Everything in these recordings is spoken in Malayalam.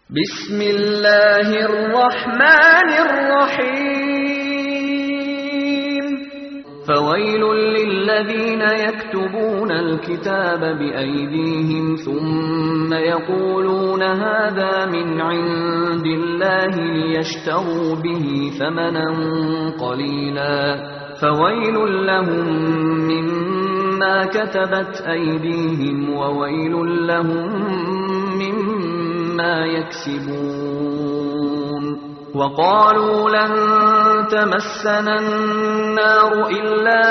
بسم الله الرحمن الرحيم فويل للذين يكتبون الكتاب بأيديهم ثم يقولون هذا من عند الله ليشتروا به ثمنا قليلا فويل لهم مما كتبت أيديهم وويل لهم مما يكسبون وقالوا لن تمسنا النار إلا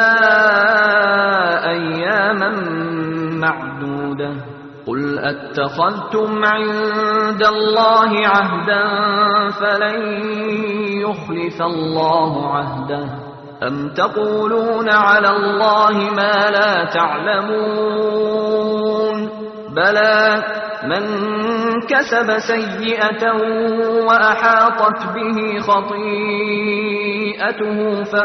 أياما معدودة قل أتخذتم عند الله عهدا فلن يخلف الله عهده أم تقولون على الله ما لا تعلمون بلى من كسب سيئة وأحاطت به خطيئته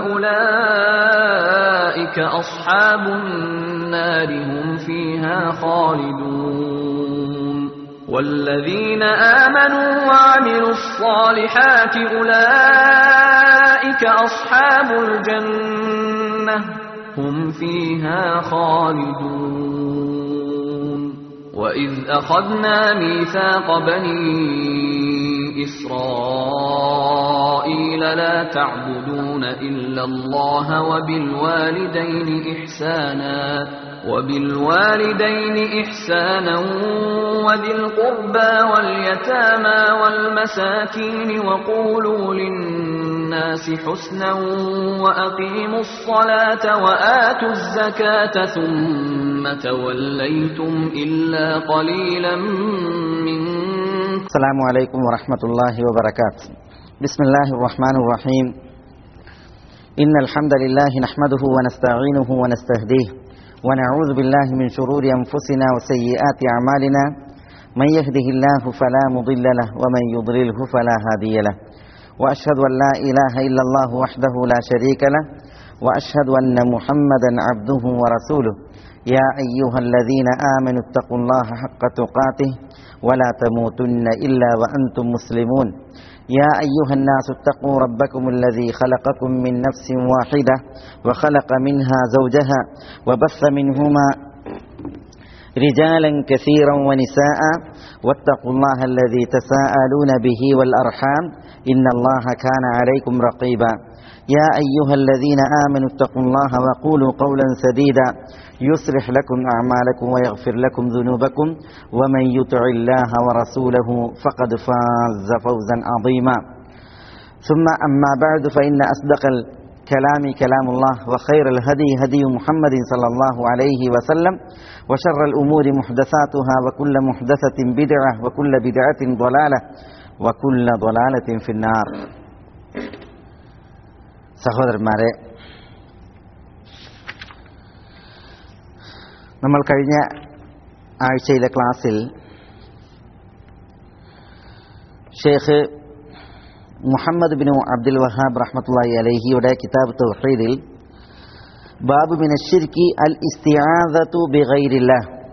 فأولئك أصحاب النار هم فيها خالدون والذين آمنوا وعملوا الصالحات أولئك أصحاب الجنة هم فيها خالدون وإذ أخذنا ميثاق بني إسرائيل لا تعبدون إلا الله وبالوالدين إحسانا وبالوالدين إحسانا وذي القربى واليتامى والمساكين وقولوا للناس حسنا وأقيموا الصلاة وآتوا الزكاة ثم توليتم إلا قليلا منكم السلام عليكم ورحمة الله وبركاته بسم الله الرحمن الرحيم إن الحمد لله نحمده ونستعينه ونستهديه ونعوذ بالله من شرور أنفسنا وسيئات أعمالنا من يهده الله فلا مضل له ومن يضلله فلا هادي له وأشهد أن لا إله إلا الله وحده لا شريك له وأشهد أن محمدا عبده ورسوله يا أيها الذين آمنوا اتقوا الله حق تقاته ولا تموتن إلا وأنتم مسلمون يا أيها الناس اتقوا ربكم الذي خلقكم من نفس واحدة وخلق منها زوجها وبث منهما رجالا كثيرا ونساء واتقوا الله الذي تساءلون به والأرحام إن الله كان عليكم رقيبا يا أيها الذين آمنوا اتقوا الله وقولوا قولا سديدا يصلح لكم أعمالكم ويغفر لكم ذنوبكم ومن يطع الله ورسوله فقد فاز فوزا عظيما ثم أما بعد فإن أصدق الكلام كلام الله وخير الهدي هدي محمد صلى الله عليه وسلم وشر الأمور محدثاتها وكل محدثة بدعة وكل بدعة ضلالة وكل ضلالة في النار സഹോദരന്മാരെ നമ്മൾ കഴിഞ്ഞ ആഴ്ചയിലെ ക്ലാസ്സിൽ ഷേഖ് മുഹമ്മദ് ബിനു അബ്ദുൽ വഹാബ് റഹ്മത്തുള്ളി അലഹിയുടെ കിതാബ് തൗഹീദിൽ ബാബു ബിൻ ഷിർക്കി അൽ ഇസ്തിയാദത്തു ബിഗൈരില്ല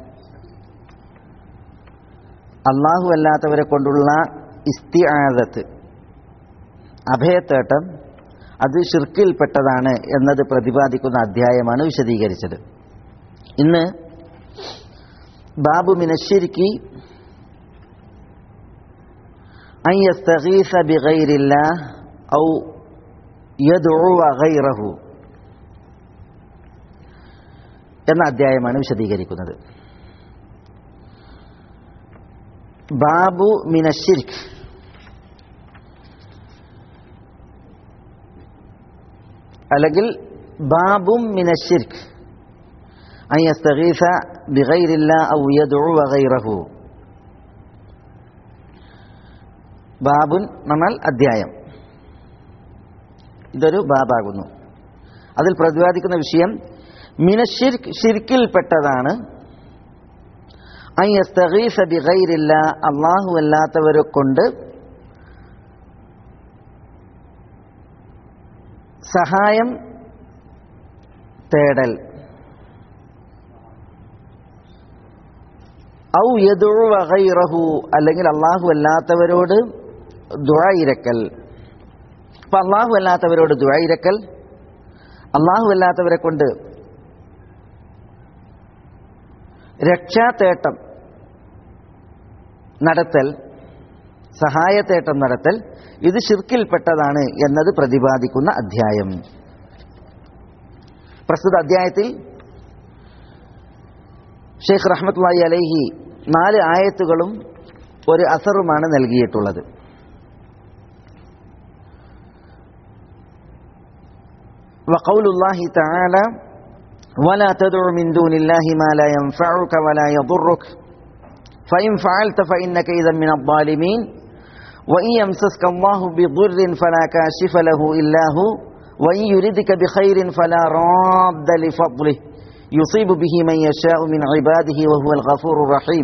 അള്ളാഹു അല്ലാത്തവരെ കൊണ്ടുള്ള ഇസ്തിയാദത്ത് അഭയത്തേട്ടം അത് ഷിർക്കിൽപ്പെട്ടതാണ് എന്നത് പ്രതിപാദിക്കുന്ന അധ്യായമാണ് വിശദീകരിച്ചത് ഇന്ന് ബാബു മിനശ്ശിരിക്ക് أن يستغيث بغير الله أو يدعو غيره എന്ന അധ്യായമാണ് വിശദീകരിക്കുന്നത് ബാബു മിനഷിർക്ക് അല്ലെങ്കിൽ ബാബും മിനഷിർക്ക് أن يستغيث بغير الله أو يدعو غيره ബാബുൻ എന്നാൽ അധ്യായം ഇതൊരു ബാബാകുന്നു അതിൽ പ്രതിപാദിക്കുന്ന വിഷയം മിനഷിർക്ക് ഷിർക്കിൽപ്പെട്ടതാണ് അയ്യസ്തഗീസ ബിഗൈരില്ല അള്ളാഹു അല്ലാത്തവരെ കൊണ്ട് സഹായം തേടൽ ഔ യദുവ ഗൈറഹു അല്ലെങ്കിൽ അള്ളാഹു അല്ലാത്തവരോട് ദുഴയിരക്കൽ അപ്പൊ അള്ളാഹു അല്ലാത്തവരോട് ദുഴയിരക്കൽ അള്ളാഹു അല്ലാത്തവരെ കൊണ്ട് രക്ഷാതേട്ടം നടത്തൽ സഹായത്തേട്ടം നടത്തൽ ഇത് ഷിർക്കിൽപ്പെട്ടതാണ് എന്നത് പ്രതിപാദിക്കുന്ന അധ്യായം പ്രസ്തുത അധ്യായത്തിൽ ഷെയ്ഖ് റഹ്മത്തുള്ളി അലൈഹി നാല് ആയത്തുകളും ഒരു അസറുമാണ് നൽകിയിട്ടുള്ളത് وقول الله تعالى ولا تدع من دون الله ما لا ينفعك ولا يضرك فإن فعلت فإنك إذا من الظالمين وإن يمسسك الله بضر فلا كاشف له إلا هو وإن يردك بخير فلا راد لفضله يصيب به من يشاء من عباده وهو الغفور الرحيم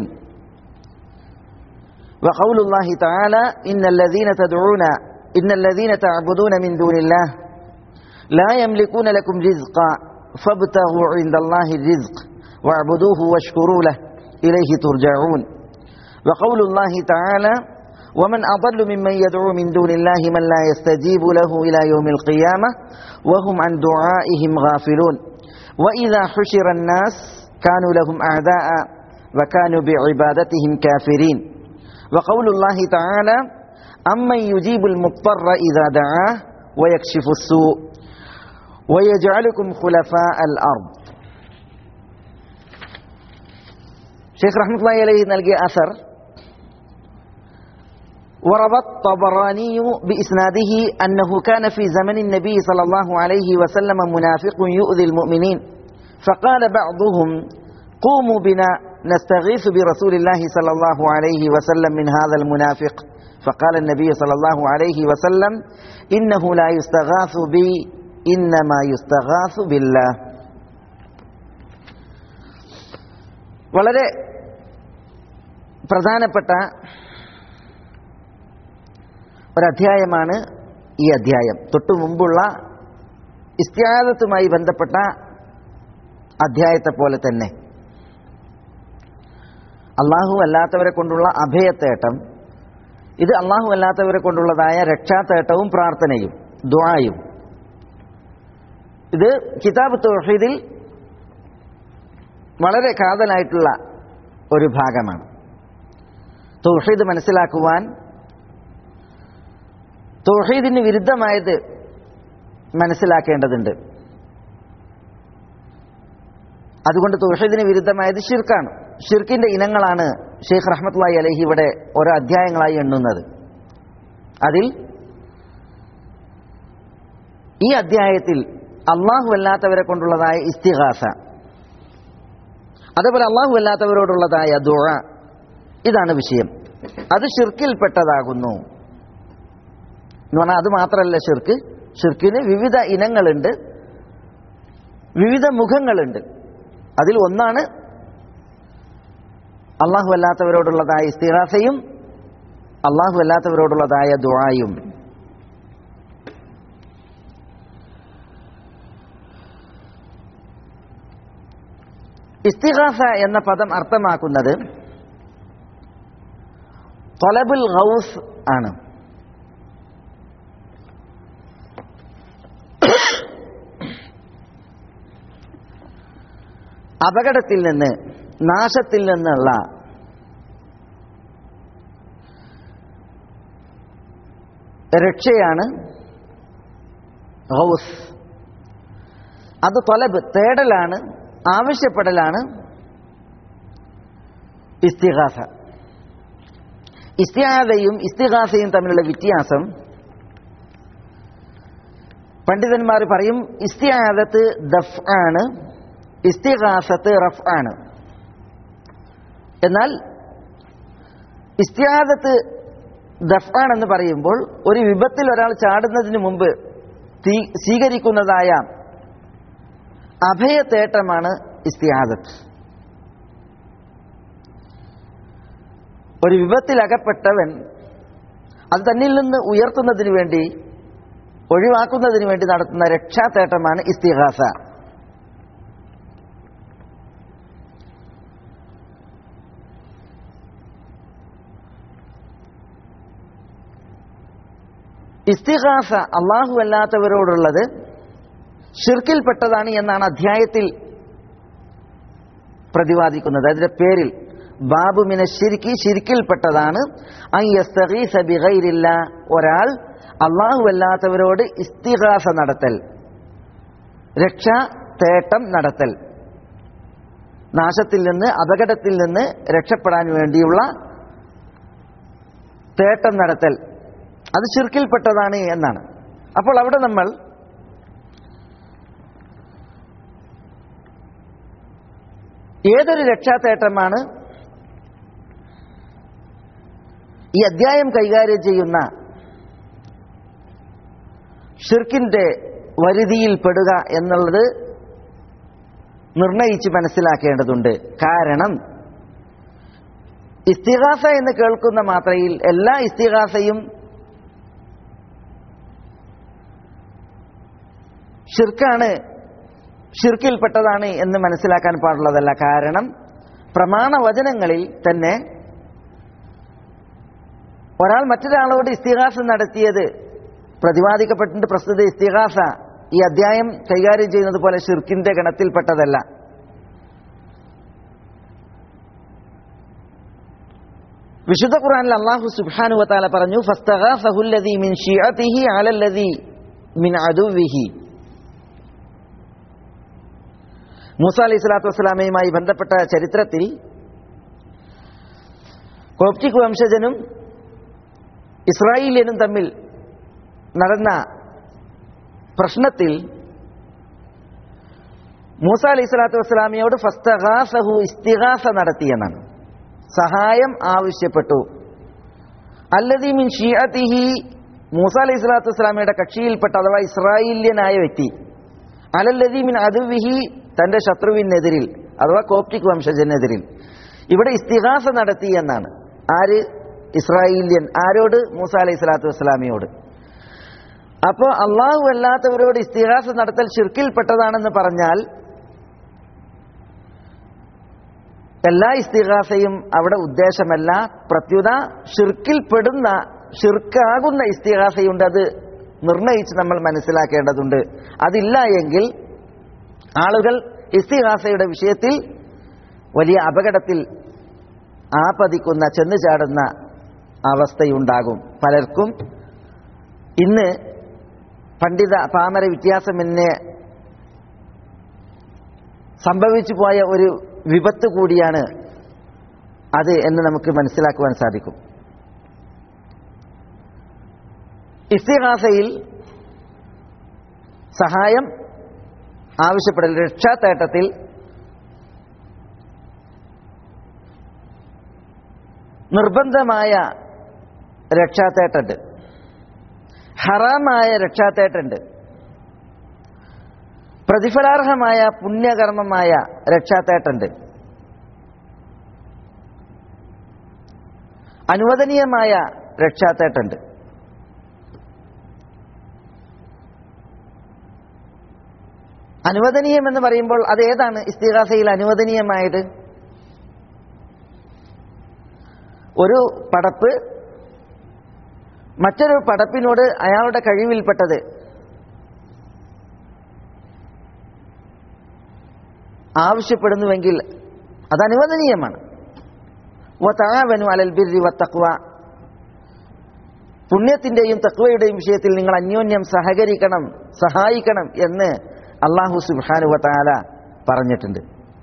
وقول الله تعالى إن الذين تدعون إن الذين تعبدون من دون الله لا يملكون لكم رزقا فابتغوا عند الله الرزق واعبدوه واشكروا له إليه ترجعون وقول الله تعالى ومن أضل ممن يدعو من دون الله من لا يستجيب له إلى يوم القيامة وهم عن دعائهم غافلون وإذا حشر الناس كانوا لهم أعداء وكانوا بعبادتهم كافرين وقول الله تعالى أمن يجيب المضطر إذا دعاه ويكشف السوء ويجعلكم خلفاء الأرض شيخ رحمة الله عليه نلقي أثر وروى الطبراني بإسناده أنه كان في زمن النبي صلى الله عليه وسلم منافق يؤذي المؤمنين فقال بعضهم قوموا بنا نستغيث برسول الله صلى الله عليه وسلم من هذا المنافق فقال النبي صلى الله عليه وسلم إنه لا يستغاث بي إنما يستغاث بالله വളരെ പ്രധാനപ്പെട്ട ഒരധ്യായമാണ് ഈ അധ്യായം തൊട്ടു മുമ്പുള്ള ഇസ്ത്യാദത്തുമായി ബന്ധപ്പെട്ട അധ്യായത്തെ പോലെ തന്നെ അള്ളാഹു അല്ലാത്തവരെ കൊണ്ടുള്ള അഭയത്തേട്ടം ഇത് അള്ളാഹു അല്ലാത്തവരെ കൊണ്ടുള്ളതായ രക്ഷാത്തേട്ടവും പ്രാർത്ഥനയും ദ്വായും ഇത് കിതാബ് തൗഹീദിൽ വളരെ കാതലായിട്ടുള്ള ഒരു ഭാഗമാണ് തൗഹീദ് മനസ്സിലാക്കുവാൻ തൗഹീദിന് വിരുദ്ധമായത് മനസ്സിലാക്കേണ്ടതുണ്ട് അതുകൊണ്ട് തൗഹീദിന് വിരുദ്ധമായത് ഷിർക്കാണ് ഷിർക്കിന്റെ ഇനങ്ങളാണ് ഷെയ്ഖ് റഹ്മത്തുള്ളി അലഹി ഇവിടെ ഓരോ അധ്യായങ്ങളായി എണ്ണുന്നത് അതിൽ ഈ അധ്യായത്തിൽ അള്ളാഹു അല്ലാത്തവരെ കൊണ്ടുള്ളതായ ഇസ്തിഹാസ അതേപോലെ അള്ളാഹു അല്ലാത്തവരോടുള്ളതായ ദുഴ ഇതാണ് വിഷയം അത് ഷിർക്കിൽപ്പെട്ടതാകുന്നു എന്ന് പറഞ്ഞാൽ അത് മാത്രമല്ല ഷിർക്ക് ഷിർക്കിന് വിവിധ ഇനങ്ങളുണ്ട് വിവിധ മുഖങ്ങളുണ്ട് അതിൽ ഒന്നാണ് അള്ളാഹു അല്ലാത്തവരോടുള്ളതായ ഇസ്തിഹാസയും അള്ളാഹു അല്ലാത്തവരോടുള്ളതായ ദുആയും ഇസ്തിഹാസ എന്ന പദം അർത്ഥമാക്കുന്നത് തൊലബുൽ ഗൗസ് ആണ് അപകടത്തിൽ നിന്ന് നാശത്തിൽ നിന്നുള്ള രക്ഷയാണ് ഗൗസ് അത് തൊലബ് തേടലാണ് ആവശ്യപ്പെടലാണ് ഇസ്തിഹാസ ഇസ്തിഹാസയും ഇസ്തിഹാസയും തമ്മിലുള്ള വ്യത്യാസം പണ്ഡിതന്മാർ പറയും ഇസ്തിഹാദത്ത് ദഫ് ആണ് ഇസ്തിഹാസത്ത് റഫ് ആണ് എന്നാൽ ഇസ്തിഹാദത്ത് ദഫ് ആണെന്ന് പറയുമ്പോൾ ഒരു വിപത്തിൽ ഒരാൾ ചാടുന്നതിന് മുമ്പ് തീ- സ്വീകരിക്കുന്നതായ അഭയത്തേട്ടമാണ് ഇസ്തിഹാദത്ത് ഒരു വിപത്തിൽ അകപ്പെട്ടവൻ അത് തന്നിൽ നിന്ന് ഉയർത്തുന്നതിന് വേണ്ടി ഒഴിവാക്കുന്നതിന് വേണ്ടി നടത്തുന്ന രക്ഷാത്തേട്ടമാണ് ഇസ്തിഹാസ ഇസ്തിഹാസ അള്ളാഹു അല്ലാത്തവരോടുള്ളത് ഷിർക്കിൽപ്പെട്ടതാണ് എന്നാണ് അധ്യായത്തിൽ പ്രതിപാദിക്കുന്നത് അതിന്റെ പേരിൽ ബാബു മിന ഷിരിക്കി ഷിരിക്കിൽപ്പെട്ടതാണ് ബിഗൈരില്ല ഒരാൾ അള്ളാഹു അല്ലാത്തവരോട് ഇസ്തിഹാസ നടത്തൽ രക്ഷ തേട്ടം നടത്തൽ നാശത്തിൽ നിന്ന് അപകടത്തിൽ നിന്ന് രക്ഷപ്പെടാൻ വേണ്ടിയുള്ള തേട്ടം നടത്തൽ അത് ചുരുക്കിൽപ്പെട്ടതാണ് എന്നാണ് അപ്പോൾ അവിടെ നമ്മൾ ഏതൊരു രക്ഷാതേട്ടമാണ് ഈ അധ്യായം കൈകാര്യം ചെയ്യുന്ന ഷിർക്കിന്റെ വരുതിയിൽ പെടുക എന്നുള്ളത് നിർണയിച്ച് മനസ്സിലാക്കേണ്ടതുണ്ട് കാരണം ഇസ്തിഹാസ എന്ന് കേൾക്കുന്ന മാത്രയിൽ എല്ലാ ഇസ്തിഹാസയും ഷിർക്കാണ് ഷിർക്കിൽപ്പെട്ടതാണ് എന്ന് മനസ്സിലാക്കാൻ പാടുള്ളതല്ല കാരണം പ്രമാണവചനങ്ങളിൽ തന്നെ ഒരാൾ മറ്റൊരാളോട് ഇസ്തിഹാസം നടത്തിയത് പ്രതിപാദിക്കപ്പെട്ടിട്ട് പ്രസ്തുത ഇസ്തിഹാസ ഈ അധ്യായം കൈകാര്യം ചെയ്യുന്നത് പോലെ ഷിർക്കിന്റെ ഗണത്തിൽപ്പെട്ടതല്ല വിശുദ്ധ ഖുർആനിൽ അള്ളാഹു സുബ്ഹാനു വതാല പറഞ്ഞു ഫസ്തഗാസഹുല്ലദീ മിൻ ഷിഅതിഹി അലല്ലദീ മിൻ അദുവിഹി മൂസ അലൈഹി സ്വലാത്തു വസ്സലാമയുമായി ബന്ധപ്പെട്ട ചരിത്രത്തിൽ കോപ്റ്റിക് വംശജനും ഇസ്രായേലിയനും തമ്മിൽ നടന്ന പ്രശ്നത്തിൽ മൂസ അലൈഹി സ്വലാത്തു വസ്സലാമിയോട് ഫസ്തഗാസഹു ഇസ്തിഹാസ നടത്തിയെന്നാണ് സഹായം ആവശ്യപ്പെട്ടു അല്ലദീ മിൻ ഷിയത്തിഹി മൂസ അലൈഹി സ്വലാത്തു വസ്സലാമിയുടെ കക്ഷിയിൽപ്പെട്ട അഥവാ ഇസ്രായേല്യനായ വ്യക്തി അലല്ലദീ മിൻ അതുവിഹി തന്റെ ശത്രുവിനെതിരിൽ അഥവാ കോപ്റ്റിക് വംശജനെതിരിൽ ഇവിടെ ഇസ്തിഹാസ നടത്തി എന്നാണ് ആര് ഇസ്രായേല്യൻ ആരോട് മൂസ അലൈഹി സ്വലാത്തു വസ്സലാമിയോട് അപ്പോൾ അള്ളാഹു അല്ലാത്തവരോട് ഇസ്തിഹാസ നടത്തൽ ഷിർക്കിൽപ്പെട്ടതാണെന്ന് പറഞ്ഞാൽ എല്ലാ ഇസ്തിഹാസയും അവിടെ ഉദ്ദേശമല്ല പ്രത്യുത ഷിർക്കിൽപ്പെടുന്ന ഷിർക്കാകുന്ന ഇസ്തിഹാസയുണ്ട് അത് നിർണയിച്ച് നമ്മൾ മനസ്സിലാക്കേണ്ടതുണ്ട് അതില്ല എങ്കിൽ ആളുകൾ ഇസ്തിഹാസയുടെ വിഷയത്തിൽ വലിയ അപകടത്തിൽ ആപതിക്കുന്ന ചെന്നു ചാടുന്ന അവസ്ഥയുണ്ടാകും പലർക്കും ഇന്ന് പണ്ഡിത പാമര വ്യത്യാസമെന്നെ സംഭവിച്ചു പോയ ഒരു വിപത്ത് കൂടിയാണ് അത് എന്ന് നമുക്ക് മനസ്സിലാക്കുവാൻ സാധിക്കും ഇസ്തിഹാസയിൽ സഹായം ആവശ്യപ്പെടൽ രക്ഷാതേട്ടത്തിൽ നിർബന്ധമായ രക്ഷാതേട്ടുണ്ട് ഹറാമായ രക്ഷാതേട്ടുണ്ട് പ്രതിഫലാർഹമായ പുണ്യകർമ്മമായ രക്ഷാതേട്ടുണ്ട് അനുവദനീയമായ രക്ഷാതേട്ടുണ്ട് അനുവദനീയം എന്ന് പറയുമ്പോൾ അത് ഏതാണ് ഇസ്തിഹാസയിൽ അനുവദനീയമായത് ഒരു പടപ്പ് മറ്റൊരു പടപ്പിനോട് അയാളുടെ കഴിവിൽപ്പെട്ടത് ആവശ്യപ്പെടുന്നുവെങ്കിൽ അത് അനുവദനീയമാണ് വതആവനു അലൽ ബിർരി വത്തഖ്വ പുണ്യത്തിന്റെയും തക്വയുടെയും വിഷയത്തിൽ നിങ്ങൾ അന്യോന്യം സഹകരിക്കണം സഹായിക്കണം എന്ന് അള്ളാഹു സുബ്ഹാനു വതആല പറഞ്ഞിട്ടുണ്ട്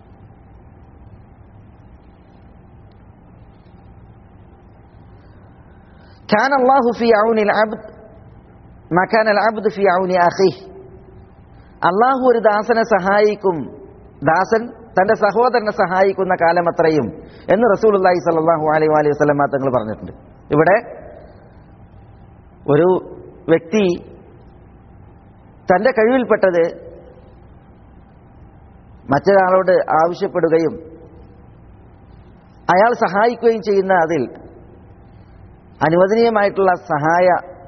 كان الله في عون العبد ما كان العبد في عون أخيه അള്ളാഹു ഒരു ദാസനെ സഹായിക്കും ദാസൻ തന്റെ സഹോദരനെ സഹായിക്കുന്ന കാലം അത്രയും എന്ന് റസൂലുള്ളാഹി സ്വല്ലല്ലാഹു അലൈഹി വസല്ലം വസല്ലം തങ്ങൾ പറഞ്ഞിട്ടുണ്ട് ഇവിടെ ഒരു വ്യക്തി തന്റെ കഴിവിൽപ്പെട്ടത് മറ്റൊരാളോട് ആവശ്യപ്പെടുകയും അയാൾ സഹായിക്കുകയും ചെയ്യുന്ന അതിൽ അനുവദനീയമായിട്ടുള്ള സഹായ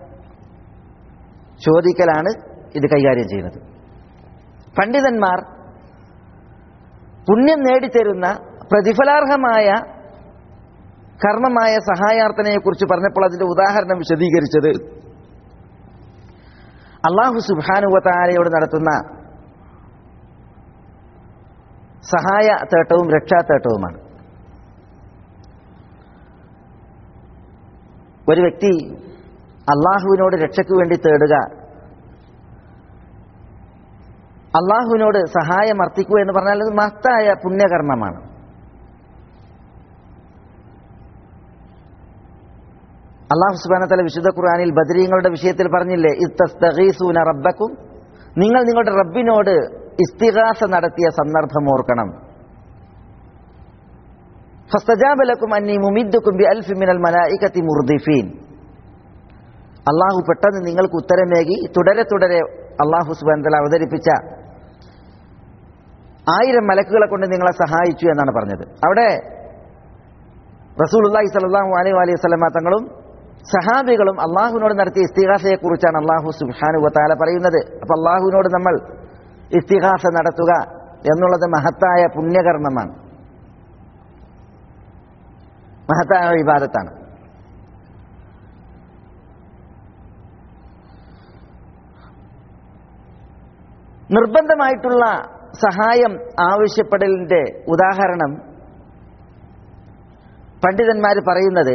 ചോദിക്കലാണ് ഇത് കൈകാര്യം ചെയ്യുന്നത് പണ്ഡിതന്മാർ പുണ്യം നേടിത്തരുന്ന പ്രതിഫലാർഹമായ കർമ്മമായ സഹായാർത്ഥനയെക്കുറിച്ച് പറഞ്ഞപ്പോൾ അതിന്റെ ഉദാഹരണം വിശദീകരിച്ചത് അള്ളാഹു സുബാനുവത്താരയോട് നടത്തുന്ന സഹായ തേട്ടവും രക്ഷാതേട്ടവുമാണ് ഒരു വ്യക്തി അള്ളാഹുവിനോട് രക്ഷയ്ക്ക് വേണ്ടി തേടുക അള്ളാഹുവിനോട് സഹായം അർത്ഥിക്കുക എന്ന് പറഞ്ഞാൽ അത് മഹത്തായ പുണ്യകർമ്മമാണ് അള്ളാഹു സുബാനത്തല വിശുദ്ധ ഖുർആാനിൽ ബദരീങ്ങളുടെ വിഷയത്തിൽ പറഞ്ഞില്ലേ ഇത്തസ്തഗീസൂന റബ്ബക്കും നിങ്ങൾ നിങ്ങളുടെ റബ്ബിനോട് ഇസ്തിഹാസ നടത്തിയ സന്ദർഭം ഓർക്കണം ഫസ്തജാബലക്കും അന്നി മുമിദ്ദുക്കും ബി അൽഫി മിനൽ മലായികത്തി മുർദിഫീൻ അള്ളാഹു പെട്ടെന്ന് നിങ്ങൾക്ക് ഉത്തരമേകി തുടരെ തുടരെ അള്ളാഹു സുബാനത്തല അവതരിപ്പിച്ച ആയിരം മലക്കുകളെ കൊണ്ട് നിങ്ങളെ സഹായിച്ചു എന്നാണ് പറഞ്ഞത് അവിടെ റസൂലുള്ളാഹി സ്വല്ലല്ലാഹു അലൈഹി അലൈഹി വസല്ലമ തങ്ങളും സഹാബികളും അള്ളാഹുവിനോട് നടത്തിയ ഇസ്തിഹാസയെ കുറിച്ചാണ് അള്ളാഹു സുബ്ഹാനു വതാല പറയുന്നത് അപ്പൊ അള്ളാഹുവിനോട് നമ്മൾ ഇസ്തിഹാസ നടത്തുക എന്നുള്ളത് മഹത്തായ പുണ്യകർമ്മമാണ് മഹത്തായ വിവാദത്താണ് നിർബന്ധമായിട്ടുള്ള സഹായം ആവശ്യപ്പെടലിന്റെ ഉദാഹരണം പണ്ഡിതന്മാർ പറയുന്നത്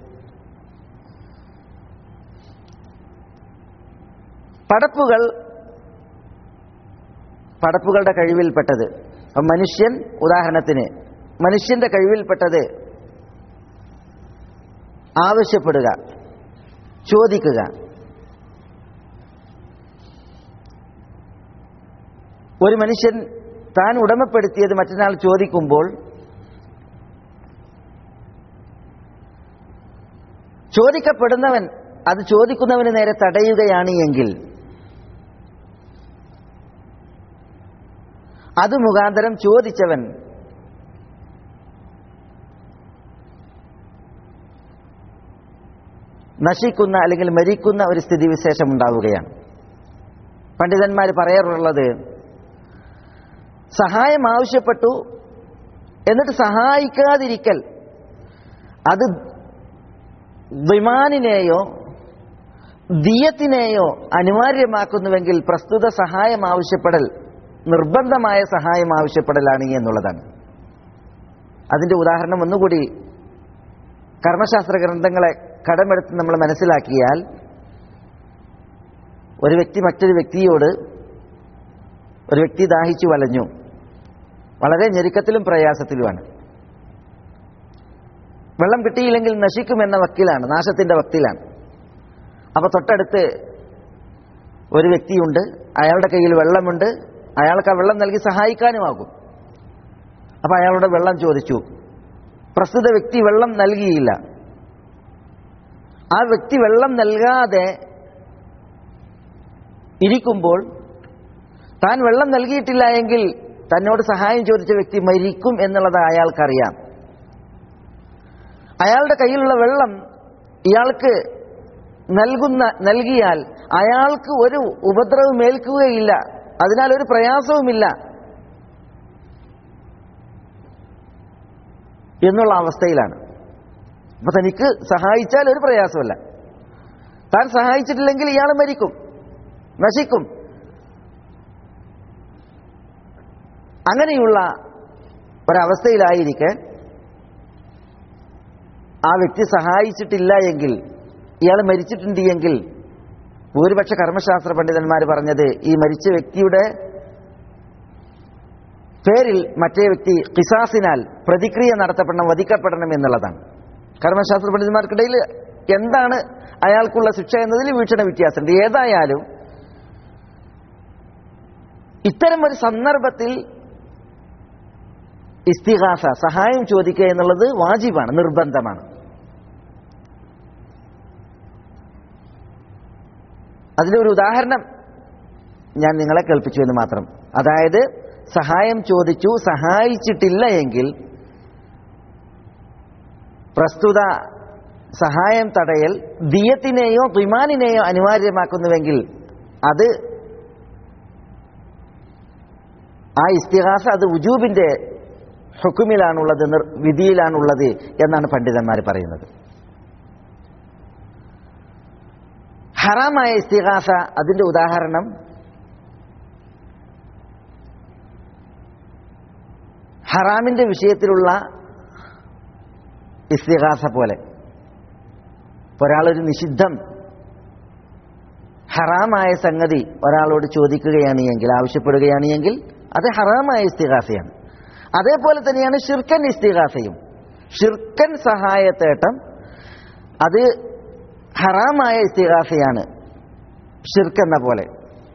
പടപ്പുകൾ പടപ്പുകളുടെ കഴിവിൽപ്പെട്ടത് അപ്പം മനുഷ്യൻ ഉദാഹരണത്തിന് മനുഷ്യന്റെ കഴിവിൽപ്പെട്ടത് ആവശ്യപ്പെടുക ചോദിക്കുക ഒരു മനുഷ്യൻ താൻ ഉടമപ്പെടുത്തിയത് മറ്റൊരാൾ ചോദിക്കുമ്പോൾ ചോദിക്കപ്പെടുന്നവൻ അത് ചോദിക്കുന്നവന് നേരെ തടയുകയാണ് എങ്കിൽ അത് മുഖാന്തരം ചോദിച്ചവൻ നശിക്കുന്ന അല്ലെങ്കിൽ മരിക്കുന്ന ഒരു സ്ഥിതിവിശേഷം ഉണ്ടാവുകയാണ് പണ്ഡിതന്മാർ പറയാറുള്ളത് സഹായം ആവശ്യപ്പെട്ടു എന്നിട്ട് സഹായിക്കാതിരിക്കൽ അത് വിമാനിനെയോ ദിയത്തിനെയോ അനിവാര്യമാക്കുന്നുവെങ്കിൽ പ്രസ്തുത സഹായം ആവശ്യപ്പെടൽ നിർബന്ധമായ സഹായം ആവശ്യപ്പെടലാണ് എന്നുള്ളതാണ് അതിന്റെ ഉദാഹരണം ഒന്നുകൂടി കർമ്മശാസ്ത്ര ഗ്രന്ഥങ്ങളെ കടമെടുത്ത് നമ്മൾ മനസ്സിലാക്കിയാൽ ഒരു വ്യക്തി മറ്റൊരു വ്യക്തിയോട് ഒരു വ്യക്തി ദാഹിച്ചു വലഞ്ഞു വളരെ ഞെരുക്കത്തിലും പ്രയാസത്തിലുമാണ് വെള്ളം കിട്ടിയില്ലെങ്കിൽ നശിക്കുമെന്ന വക്കിലാണ് നാശത്തിന്റെ വക്കിലാണ് അപ്പൊ തൊട്ടടുത്ത് ഒരു വ്യക്തിയുണ്ട് അയാളുടെ കയ്യിൽ വെള്ളമുണ്ട് അയാൾക്ക് ആ വെള്ളം നൽകി സഹായിക്കാനുമാകും അപ്പൊ അയാളുടെ വെള്ളം ചോദിച്ചു പ്രസ്തുത വ്യക്തി വെള്ളം നൽകിയില്ല ആ വ്യക്തി വെള്ളം നൽകാതെ ഇരിക്കുമ്പോൾ താൻ വെള്ളം നൽകിയിട്ടില്ല എങ്കിൽ തന്നോട് സഹായം ചോദിച്ച വ്യക്തി മരിക്കും എന്നുള്ളത് അയാൾക്കറിയാം അയാളുടെ കയ്യിലുള്ള വെള്ളം ഇയാൾക്ക് നൽകുന്ന നൽകിയാൽ അയാൾക്ക് ഒരു ഉപദ്രവം ഏൽക്കുകയില്ല അതിനാൽ ഒരു പ്രയാസവുമില്ല എന്നുള്ള അവസ്ഥയിലാണ് അപ്പൊ തനിക്ക് സഹായിച്ചാൽ ഒരു പ്രയാസമല്ല താൻ സഹായിച്ചിട്ടില്ലെങ്കിൽ ഇയാൾ മരിക്കും നശിക്കും അങ്ങനെയുള്ള ഒരവസ്ഥയിലായിരിക്കെ ആ വ്യക്തി സഹായിച്ചിട്ടില്ല എങ്കിൽ ഇയാൾ മരിച്ചിട്ടുണ്ട് എങ്കിൽ ഭൂരിപക്ഷ കർമ്മശാസ്ത്ര പണ്ഡിതന്മാർ പറഞ്ഞത് ഈ മരിച്ച വ്യക്തിയുടെ പേരിൽ മറ്റേ വ്യക്തി കിസാസിനാൽ പ്രതിക്രിയ നടത്തപ്പെടണം വധിക്കപ്പെടണം എന്നുള്ളതാണ് കർമ്മശാസ്ത്ര പണ്ഡിതന്മാർക്കിടയിൽ എന്താണ് അയാൾക്കുള്ള ശിക്ഷ എന്നതിൽ വീക്ഷണ വ്യത്യാസമുണ്ട് ഏതായാലും ഇത്തരം ഒരു സന്ദർഭത്തിൽ ഇസ്തിഹാസ സഹായം ചോദിക്കുക എന്നുള്ളത് വാജിബാണ് നിർബന്ധമാണ് അതിലൊരു ഉദാഹരണം ഞാൻ നിങ്ങളെ കേൾപ്പിച്ചു എന്ന് മാത്രം അതായത് സഹായം ചോദിച്ചു സഹായിച്ചിട്ടില്ല എങ്കിൽ പ്രസ്തുത സഹായം തടയൽ ദിയത്തിനെയോ വിമാനിനെയോ അനിവാര്യമാക്കുന്നുവെങ്കിൽ അത് ആ ഇസ്തിഹാസ അത് ഉജൂബിന്റെ ഹുക്കുമിലാണുള്ളത് നിർ- വിധിയിലാണുള്ളത് എന്നാണ് പണ്ഡിതന്മാർ പറയുന്നത് ഹറാമായ ഇസ്തിഹാസ അതിന്റെ ഉദാഹരണം ഹറാമിന്റെ വിഷയത്തിലുള്ള ഇസ്തിഹാസ പോലെ ഒരാളൊരു നിഷിദ്ധം ഹറാമായ സംഗതി ഒരാളോട് ചോദിക്കുകയാണ് എങ്കിൽ ആവശ്യപ്പെടുകയാണ് എങ്കിൽ അത് ഹറാമായ ഇസ്തിഹാസയാണ് അതേപോലെ തന്നെയാണ് ഷിർക്കൻ ഇസ്തിഹാസയും ഷിർക്കൻ സഹായത്തേട്ടം അത് ഹറാമായ ഇസ്തിഹാസയാണ് ഷിർക്കെന്ന പോലെ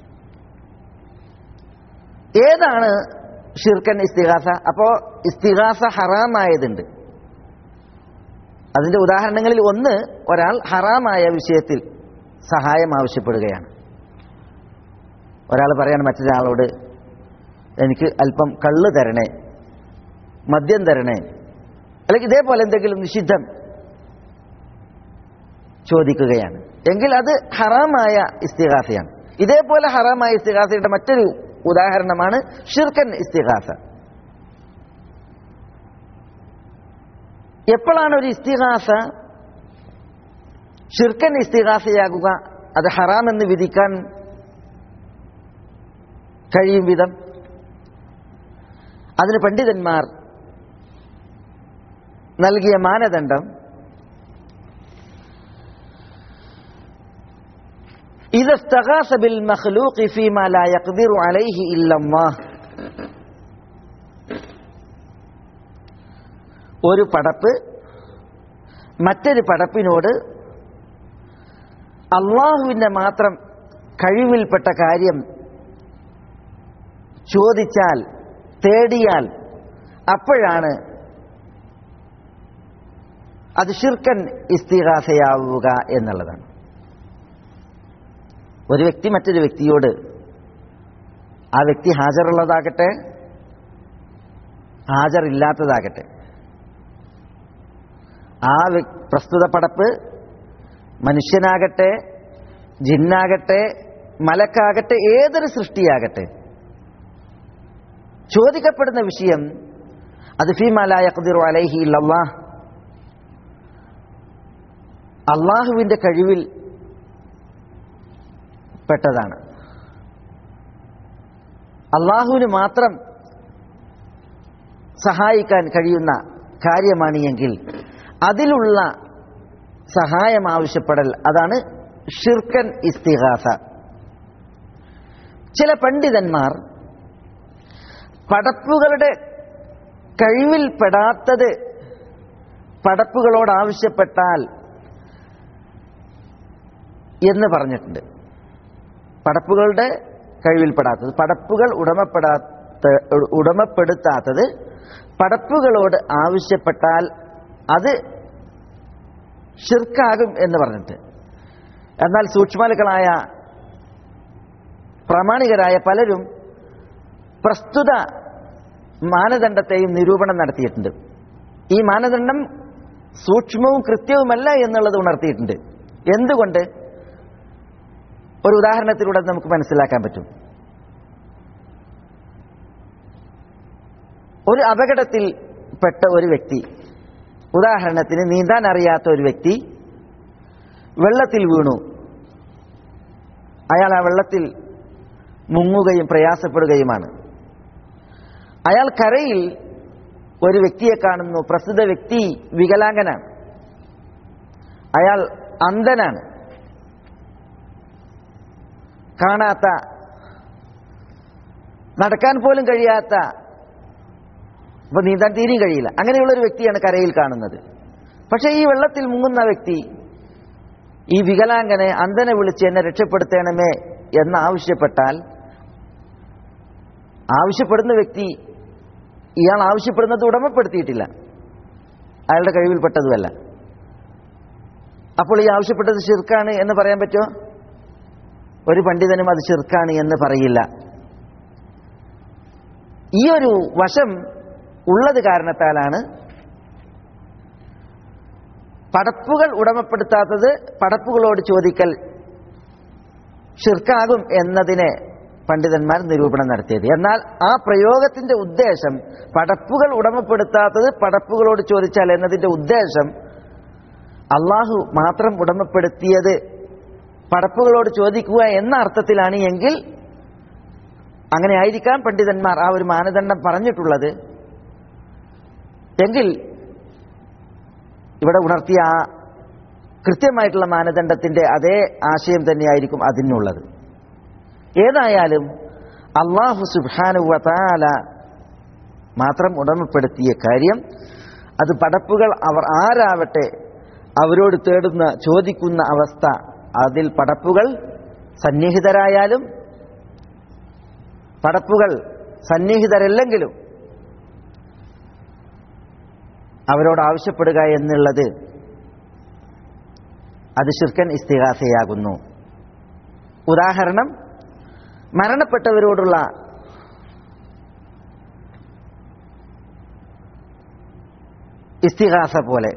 ഏതാണ് ഷിർക്കൻ ഇസ്തിഹാസ അപ്പോ ഇസ്തിഹാസ ഹറാമായതുണ്ട് അതിന്റെ ഉദാഹരണങ്ങളിൽ ഒന്ന് ഒരാൾ ഹറാമായ വിഷയത്തിൽ സഹായം ആവശ്യപ്പെടുകയാണ് ഒരാൾ പറയാണ് മറ്റൊരാളോട് എനിക്ക് അല്പം കള്ള് തരണേ മദ്യം തരണേ അല്ലെങ്കിൽ ഇതേപോലെ എന്തെങ്കിലും നിഷിദ്ധം ചോദിക്കുകയാണ് എങ്കിൽ അത് ഹറാമായ ഇസ്തിഹാസയാണ് ഇതേപോലെ ഹറാമായ ഇസ്തിഹാസയുടെ മറ്റൊരു ഉദാഹരണമാണ് ഷിർക്കൻ ഇസ്തിഹാസ എപ്പോഴാണ് ഒരു ഇസ്തിഹാസ ഷിർക്കൻ ഇസ്തിഹാസയാകുക അത് ഹറാം എന്ന് വിധിക്കാൻ കഴിയും വിധം അതിന് പണ്ഡിതന്മാർ നൽകിയ മാനദണ്ഡം إذا استغاث بالمخلوق فيما لا يقدر عليه إلا الله ഒരു പടപ്പ് മറ്റൊരു പടപ്പിനോട് അള്ളാഹുവിൻ്റെ മാത്രം കഴിവിൽപ്പെട്ട കാര്യം ചോദിച്ചാൽ തേടിയാൽ അപ്പോഴാണ് അത് ഷിർക്കൻ ഇസ്തിഹാസയാവുക എന്നുള്ളതാണ് ഒരു വ്യക്തി മറ്റൊരു വ്യക്തിയോട് ആ വ്യക്തി ഹാജറുള്ളതാകട്ടെ ഹാജറില്ലാത്തതാകട്ടെ ആ പ്രസ്തുത പടപ്പ് മനുഷ്യനാകട്ടെ ജിന്നാകട്ടെ മലക്കാകട്ടെ ഏതൊരു സൃഷ്ടിയാകട്ടെ ചോദിക്കപ്പെടുന്ന വിഷയം അത് ഫീമാലായ ഖദിറു അലൈഹി ഇല്ലല്ലാഹ് അള്ളാഹുവിൻ്റെ കഴിവിൽ പെട്ടതാണ് അള്ളാഹുവിന് മാത്രം സഹായിക്കാൻ കഴിയുന്ന കാര്യമാണ് എങ്കിൽ അതിലുള്ള സഹായം ആവശ്യപ്പെടൽ അതാണ് ഷിർക്കൻ ഇസ്തിഹാസ ചില പണ്ഡിതന്മാർ പടപ്പുകളുടെ കഴിവിൽപ്പെടാത്തത് പടപ്പുകളോട് ആവശ്യപ്പെട്ടാൽ എന്ന് പറഞ്ഞിട്ടുണ്ട് പടപ്പുകളുടെ കഴിവിൽപ്പെടാത്തത് പടപ്പുകൾ ഉടമപ്പെടാത്ത ഉടമപ്പെടുത്താത്തത് പടപ്പുകളോട് ആവശ്യപ്പെട്ടാൽ അത് ഷിർക്കാകും എന്ന് പറഞ്ഞിട്ട് എന്നാൽ സൂക്ഷ്മലുകളായ പ്രാമാണികരായ പലരും പ്രസ്തുത മാനദണ്ഡത്തെയും നിരൂപണം നടത്തിയിട്ടുണ്ട് ഈ മാനദണ്ഡം സൂക്ഷ്മവും കൃത്യവുമല്ല എന്നുള്ളത് ഉണർത്തിയിട്ടുണ്ട് എന്തുകൊണ്ട് ഒരു ഉദാഹരണത്തിലൂടെ നമുക്ക് മനസ്സിലാക്കാൻ പറ്റും ഒരു അപകടത്തിൽ പെട്ട ഒരു വ്യക്തി ഉദാഹരണത്തിന് നീന്താൻ അറിയാത്ത ഒരു വ്യക്തി വെള്ളത്തിൽ വീണു അയാൾ ആ വെള്ളത്തിൽ മുങ്ങുകയും പ്രയാസപ്പെടുകയുമാണ് അയാൾ കരയിൽ ഒരു വ്യക്തിയെ കാണുന്നു പ്രസ്തുത വ്യക്തി വികലാംഗനാണ് അയാൾ അന്ധനാണ് കാണാത്ത നടക്കാൻ പോലും കഴിയാത്ത ഇപ്പൊ നീന്താൻ തീരെയും കഴിയില്ല അങ്ങനെയുള്ള ഒരു വ്യക്തിയാണ് കരയിൽ കാണുന്നത് പക്ഷേ ഈ വെള്ളത്തിൽ മുങ്ങുന്ന വ്യക്തി ഈ വികലാംഗനെ അന്ധനെ വിളിച്ച് എന്നെ രക്ഷപ്പെടുത്തണമേ എന്ന് ആവശ്യപ്പെട്ടാൽ ആവശ്യപ്പെടുന്ന വ്യക്തി ഇയാൾ ആവശ്യപ്പെടുന്നത് ഉടമപ്പെടുത്തിയിട്ടില്ല അയാളുടെ കഴിവിൽപ്പെട്ടതുമല്ല അപ്പോൾ ഈ ആവശ്യപ്പെട്ടത് ഷിർക്കാണ് എന്ന് പറയാൻ പറ്റുമോ ഒരു പണ്ഡിതനും അത് ഷിർക്കാണ് എന്ന് പറയില്ല ഈ ഒരു വശം ഉള്ളത് കാരണത്താലാണ് പടപ്പുകൾ ഉടമപ്പെടുത്താത്തത് പടപ്പുകളോട് ചോദിക്കൽ ഷിർക്കാകും എന്നതിനെ പണ്ഡിതന്മാർ നിരൂപണം നടത്തിയത് എന്നാൽ ആ പ്രയോഗത്തിന്റെ ഉദ്ദേശം പടപ്പുകൾ ഉടമപ്പെടുത്താത്തത് പടപ്പുകളോട് ചോദിച്ചാൽ എന്നതിന്റെ ഉദ്ദേശം അള്ളാഹു മാത്രം ഉടമപ്പെടുത്തിയത് പടപ്പുകളോട് ചോദിക്കുക എന്ന അർത്ഥത്തിലാണ് എങ്കിൽ അങ്ങനെ ആയിരിക്കാം പണ്ഡിതന്മാർ ആ ഒരു മാനദണ്ഡം പറഞ്ഞിട്ടുള്ളത് എങ്കിൽ ഇവിടെ ഉണർത്തിയ ആ കൃത്യമായിട്ടുള്ള മാനദണ്ഡത്തിന്റെ അതേ ആശയം തന്നെയായിരിക്കും അതിനുള്ളത് ഏതായാലും അള്ളാഹു സുബാനുവല മാത്രം ഉടമപ്പെടുത്തിയ കാര്യം അത് പടപ്പുകൾ അവർ ആരാവട്ടെ അവരോട് തേടുന്ന ചോദിക്കുന്ന അവസ്ഥ അതിൽ പടപ്പുകൾ സന്നിഹിതരായാലും പടപ്പുകൾ സന്നിഹിതരല്ലെങ്കിലും അവരോട് ആവശ്യപ്പെടുക എന്നുള്ളത് അത് ശിർക്കൻ ഇസ്തിഹാസയാകുന്നു ഉദാഹരണം മരണപ്പെട്ടവരോടുള്ള ഇസ്തിഹാസ പോലെ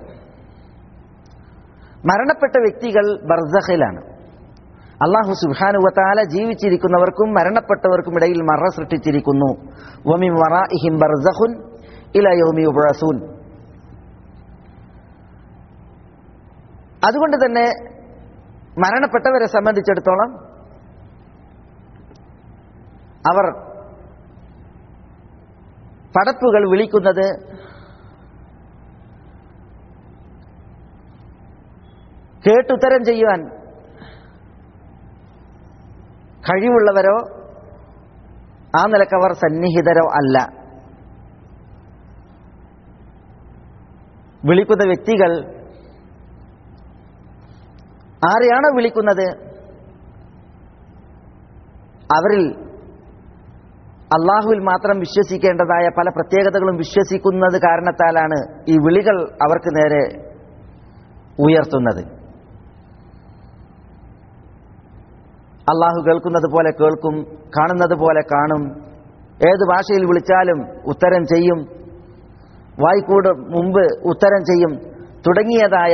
മരണപ്പെട്ട വ്യക്തികൾ ബർസഖിലാണ് അള്ളാഹു സുബാനുവത്താല ജീവിച്ചിരിക്കുന്നവർക്കും മരണപ്പെട്ടവർക്കും ഇടയിൽ മറ സൃഷ്ടിച്ചിരിക്കുന്നു വമിം വറാഇഹിം ബർസഖുൻ ഇല യൗമി ഉബറസൂൻ അതുകൊണ്ട് തന്നെ മരണപ്പെട്ടവരെ സംബന്ധിച്ചിടത്തോളം അവർ പടപ്പുകൾ വിളിക്കുന്നത് കേട്ടുത്തരം ചെയ്യുവാൻ കഴിവുള്ളവരോ ആ നിലക്കവർ സന്നിഹിതരോ അല്ല വിളിക്കുന്ന വ്യക്തികൾ ആരെയാണോ വിളിക്കുന്നത് അവരിൽ അള്ളാഹുവിൽ മാത്രം വിശ്വസിക്കേണ്ടതായ പല പ്രത്യേകതകളും വിശ്വസിക്കുന്നത് കാരണത്താലാണ് ഈ വിളികൾ അവർക്ക് നേരെ ഉയർത്തുന്നത് അള്ളാഹു കേൾക്കുന്നത് പോലെ കേൾക്കും കാണുന്നത് പോലെ കാണും ഏത് ഭാഷയിൽ വിളിച്ചാലും ഉത്തരം ചെയ്യും വായിക്കൂട് മുമ്പ് ഉത്തരം ചെയ്യും തുടങ്ങിയതായ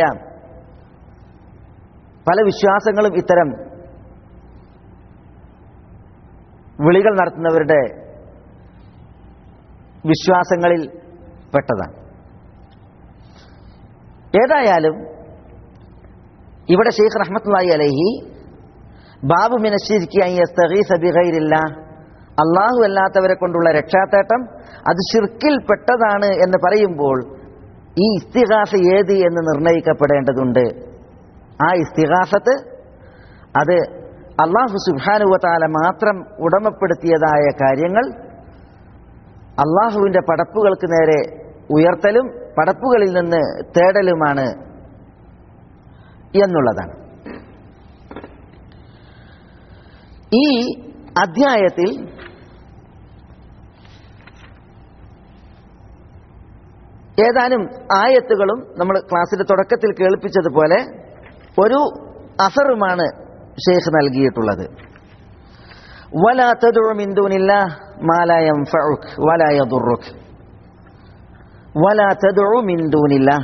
പല വിശ്വാസങ്ങളും ഇത്തരം വിളികൾ നടത്തുന്നവരുടെ വിശ്വാസങ്ങളിൽ പെട്ടതാണ് ഏതായാലും ഇവിടെ ഷെയ്ഖ് റഹ്മത്തുള്ളാഹി അലൈഹി ബാബു മിനശിരിക്കില്ല അള്ളാഹു അല്ലാത്തവരെ കൊണ്ടുള്ള രക്ഷാത്തേട്ടം അത് ഷിർക്കിൽ പെട്ടതാണ് എന്ന് പറയുമ്പോൾ ഈ ഇസ്തിഹാസ ഏത് എന്ന് നിർണയിക്കപ്പെടേണ്ടതുണ്ട് ആ ഇസ്തിഹാസത്ത് അത് അള്ളാഹു സുബാനുവത്താല മാത്രം ഉടമപ്പെടുത്തിയതായ കാര്യങ്ങൾ അള്ളാഹുവിൻ്റെ പടപ്പുകൾക്ക് നേരെ ഉയർത്തലും പടപ്പുകളിൽ നിന്ന് തേടലുമാണ് എന്നുള്ളതാണ് ഈ അധ്യായത്തിൽ ഏതാനും ആയത്തുകളും നമ്മൾ ക്ലാസ്സിന്റെ തുടക്കത്തിൽ കേൾപ്പിച്ചതുപോലെ ഒരു അസറുമാണ് ഷെയ്ഖ് നൽകിയിട്ടുള്ളത് ولا تدع من دون الله ما لا ينفعك ولا يضرك ولا تدع من دون الله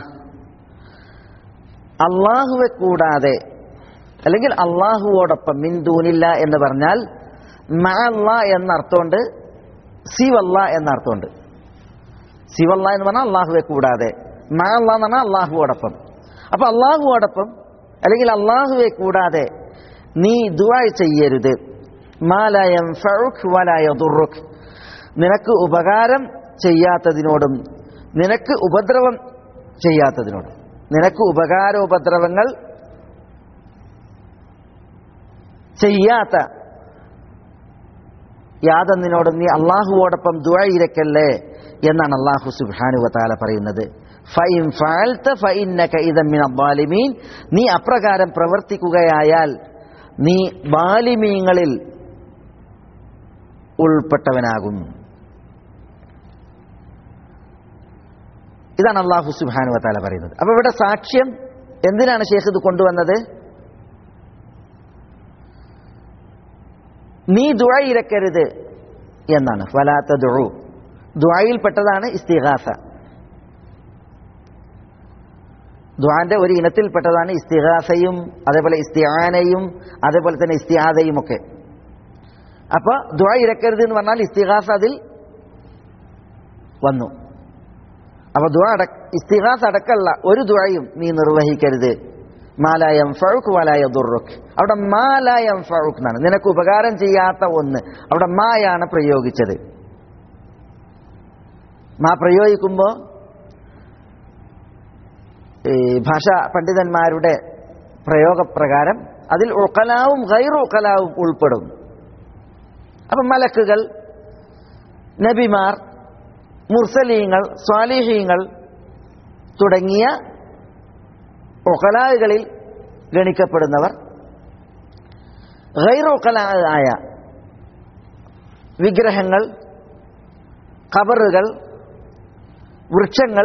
അള്ളാഹുവെ കൂടാതെ അല്ലെങ്കിൽ അള്ളാഹുവോടൊപ്പം മിൻ ദൂനില്ല എന്ന് പറഞ്ഞാൽ മഅല്ല എന്ന അർത്ഥമുണ്ട് സിവല്ല എന്ന അർത്ഥമുണ്ട് സിവല്ല എന്ന് പറഞ്ഞാൽ അള്ളാഹുവെ കൂടാതെ മഅല്ല എന്ന് പറഞ്ഞാൽ അള്ളാഹുവോടൊപ്പം അപ്പൊ അള്ളാഹുവോടൊപ്പം അല്ലെങ്കിൽ അള്ളാഹുവെ കൂടാതെ നീ ദുആ ചെയ്യരുത് മാലയം ഫറുഖ് വലായതുറുഖ് നിനക്ക് ഉപകാരം ചെയ്യാത്തതിനോടും നിനക്ക് ഉപദ്രവം ചെയ്യാത്തതിനോടും നിനക്ക് ഉപകാരോപദ്രവങ്ങൾ ചെയ്യാത്ത യാതൊന്നിനോടും നീ അള്ളാഹുവോടൊപ്പം ദുഴയിരക്കല്ലേ എന്നാണ് അള്ളാഹു സുബാനുവത്താല പറയുന്നത് ഫൈൻ ഫാൽത്ത ഫൈനക ഇതമ്മിൻ അബ്ബാലിമീൻ നീ അപ്രകാരം പ്രവർത്തിക്കുകയായാൽ നീ ബാലിമീങ്ങളിൽ ഉൾപ്പെട്ടവനാകും ഇതാണ് അള്ളാഹു സുബാനു വത്താല പറയുന്നത് അപ്പൊ ഇവിടെ സാക്ഷ്യം എന്തിനാണ് ഷേഖ് ഇത് കൊണ്ടുവന്നത് നീ ദുഴയിരക്കരുത് എന്നാണ് ഫലാത്ത ദുഴു ദുഴയിൽപ്പെട്ടതാണ് ഇസ്തിഹാസ ദുആന്റെ ഒരു ഇനത്തിൽപ്പെട്ടതാണ് ഇസ്തിഹാസയും അതേപോലെ ഇസ്തിഹാനയും അതേപോലെ തന്നെ ഇസ്തിഹാദയും ഒക്കെ അപ്പൊ ദുആ ഇരക്കരുത് എന്ന് പറഞ്ഞാൽ ഇസ്തിഹാസ അതിൽ വന്നു അപ്പൊ ദുആ അട ഇസ്തിഹാസ അടക്കമുള്ള ഒരു ദുആയും നീ നിർവഹിക്കരുത് മാലായം ഫഴുക്ക് വലായ ദുറുക്ക് അവിടെ മാലായം ഫഴുക്ക് എന്നാണ് നിനക്ക് ഉപകാരം ചെയ്യാത്ത ഒന്ന് അവിടെ മായാണ് പ്രയോഗിച്ചത് മാ പ്രയോഗിക്കുമ്പോൾ ഈ ഭാഷാ പണ്ഡിതന്മാരുടെ പ്രയോഗപ്രകാരം അതിൽ ഉക്കലാവും ഗൈറു ഉക്കലാവും ഉൾപ്പെടും അപ്പം മലക്കുകൾ നബിമാർ മുർസലീങ്ങൾ സ്വാലിഹീങ്ങൾ തുടങ്ങിയ ഒക്കലാകളിൽ ഗണിക്കപ്പെടുന്നവർ ഗൈറൊക്കലായ വിഗ്രഹങ്ങൾ കബറുകൾ വൃക്ഷങ്ങൾ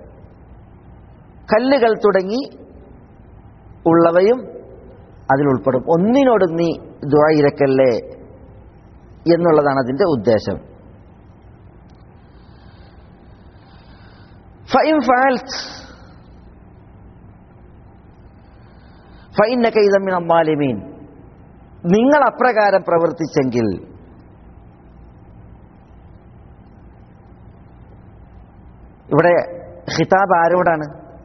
കല്ലുകൾ തുടങ്ങി ഉള്ളവയും അതിലുൾപ്പെടും ഒന്നിനോടും നീ ദ്വായിരക്കല്ലേ എന്നുള്ളതാണ് അതിൻ്റെ ഉദ്ദേശം فإن فعلت فإنك إذا من الظالمين നിങ്ങൾ അപ്രകാരം പ്രവർത്തിച്ചെങ്കിൽ ഇവിടെ ഖിതാബ് ആരോടാണ്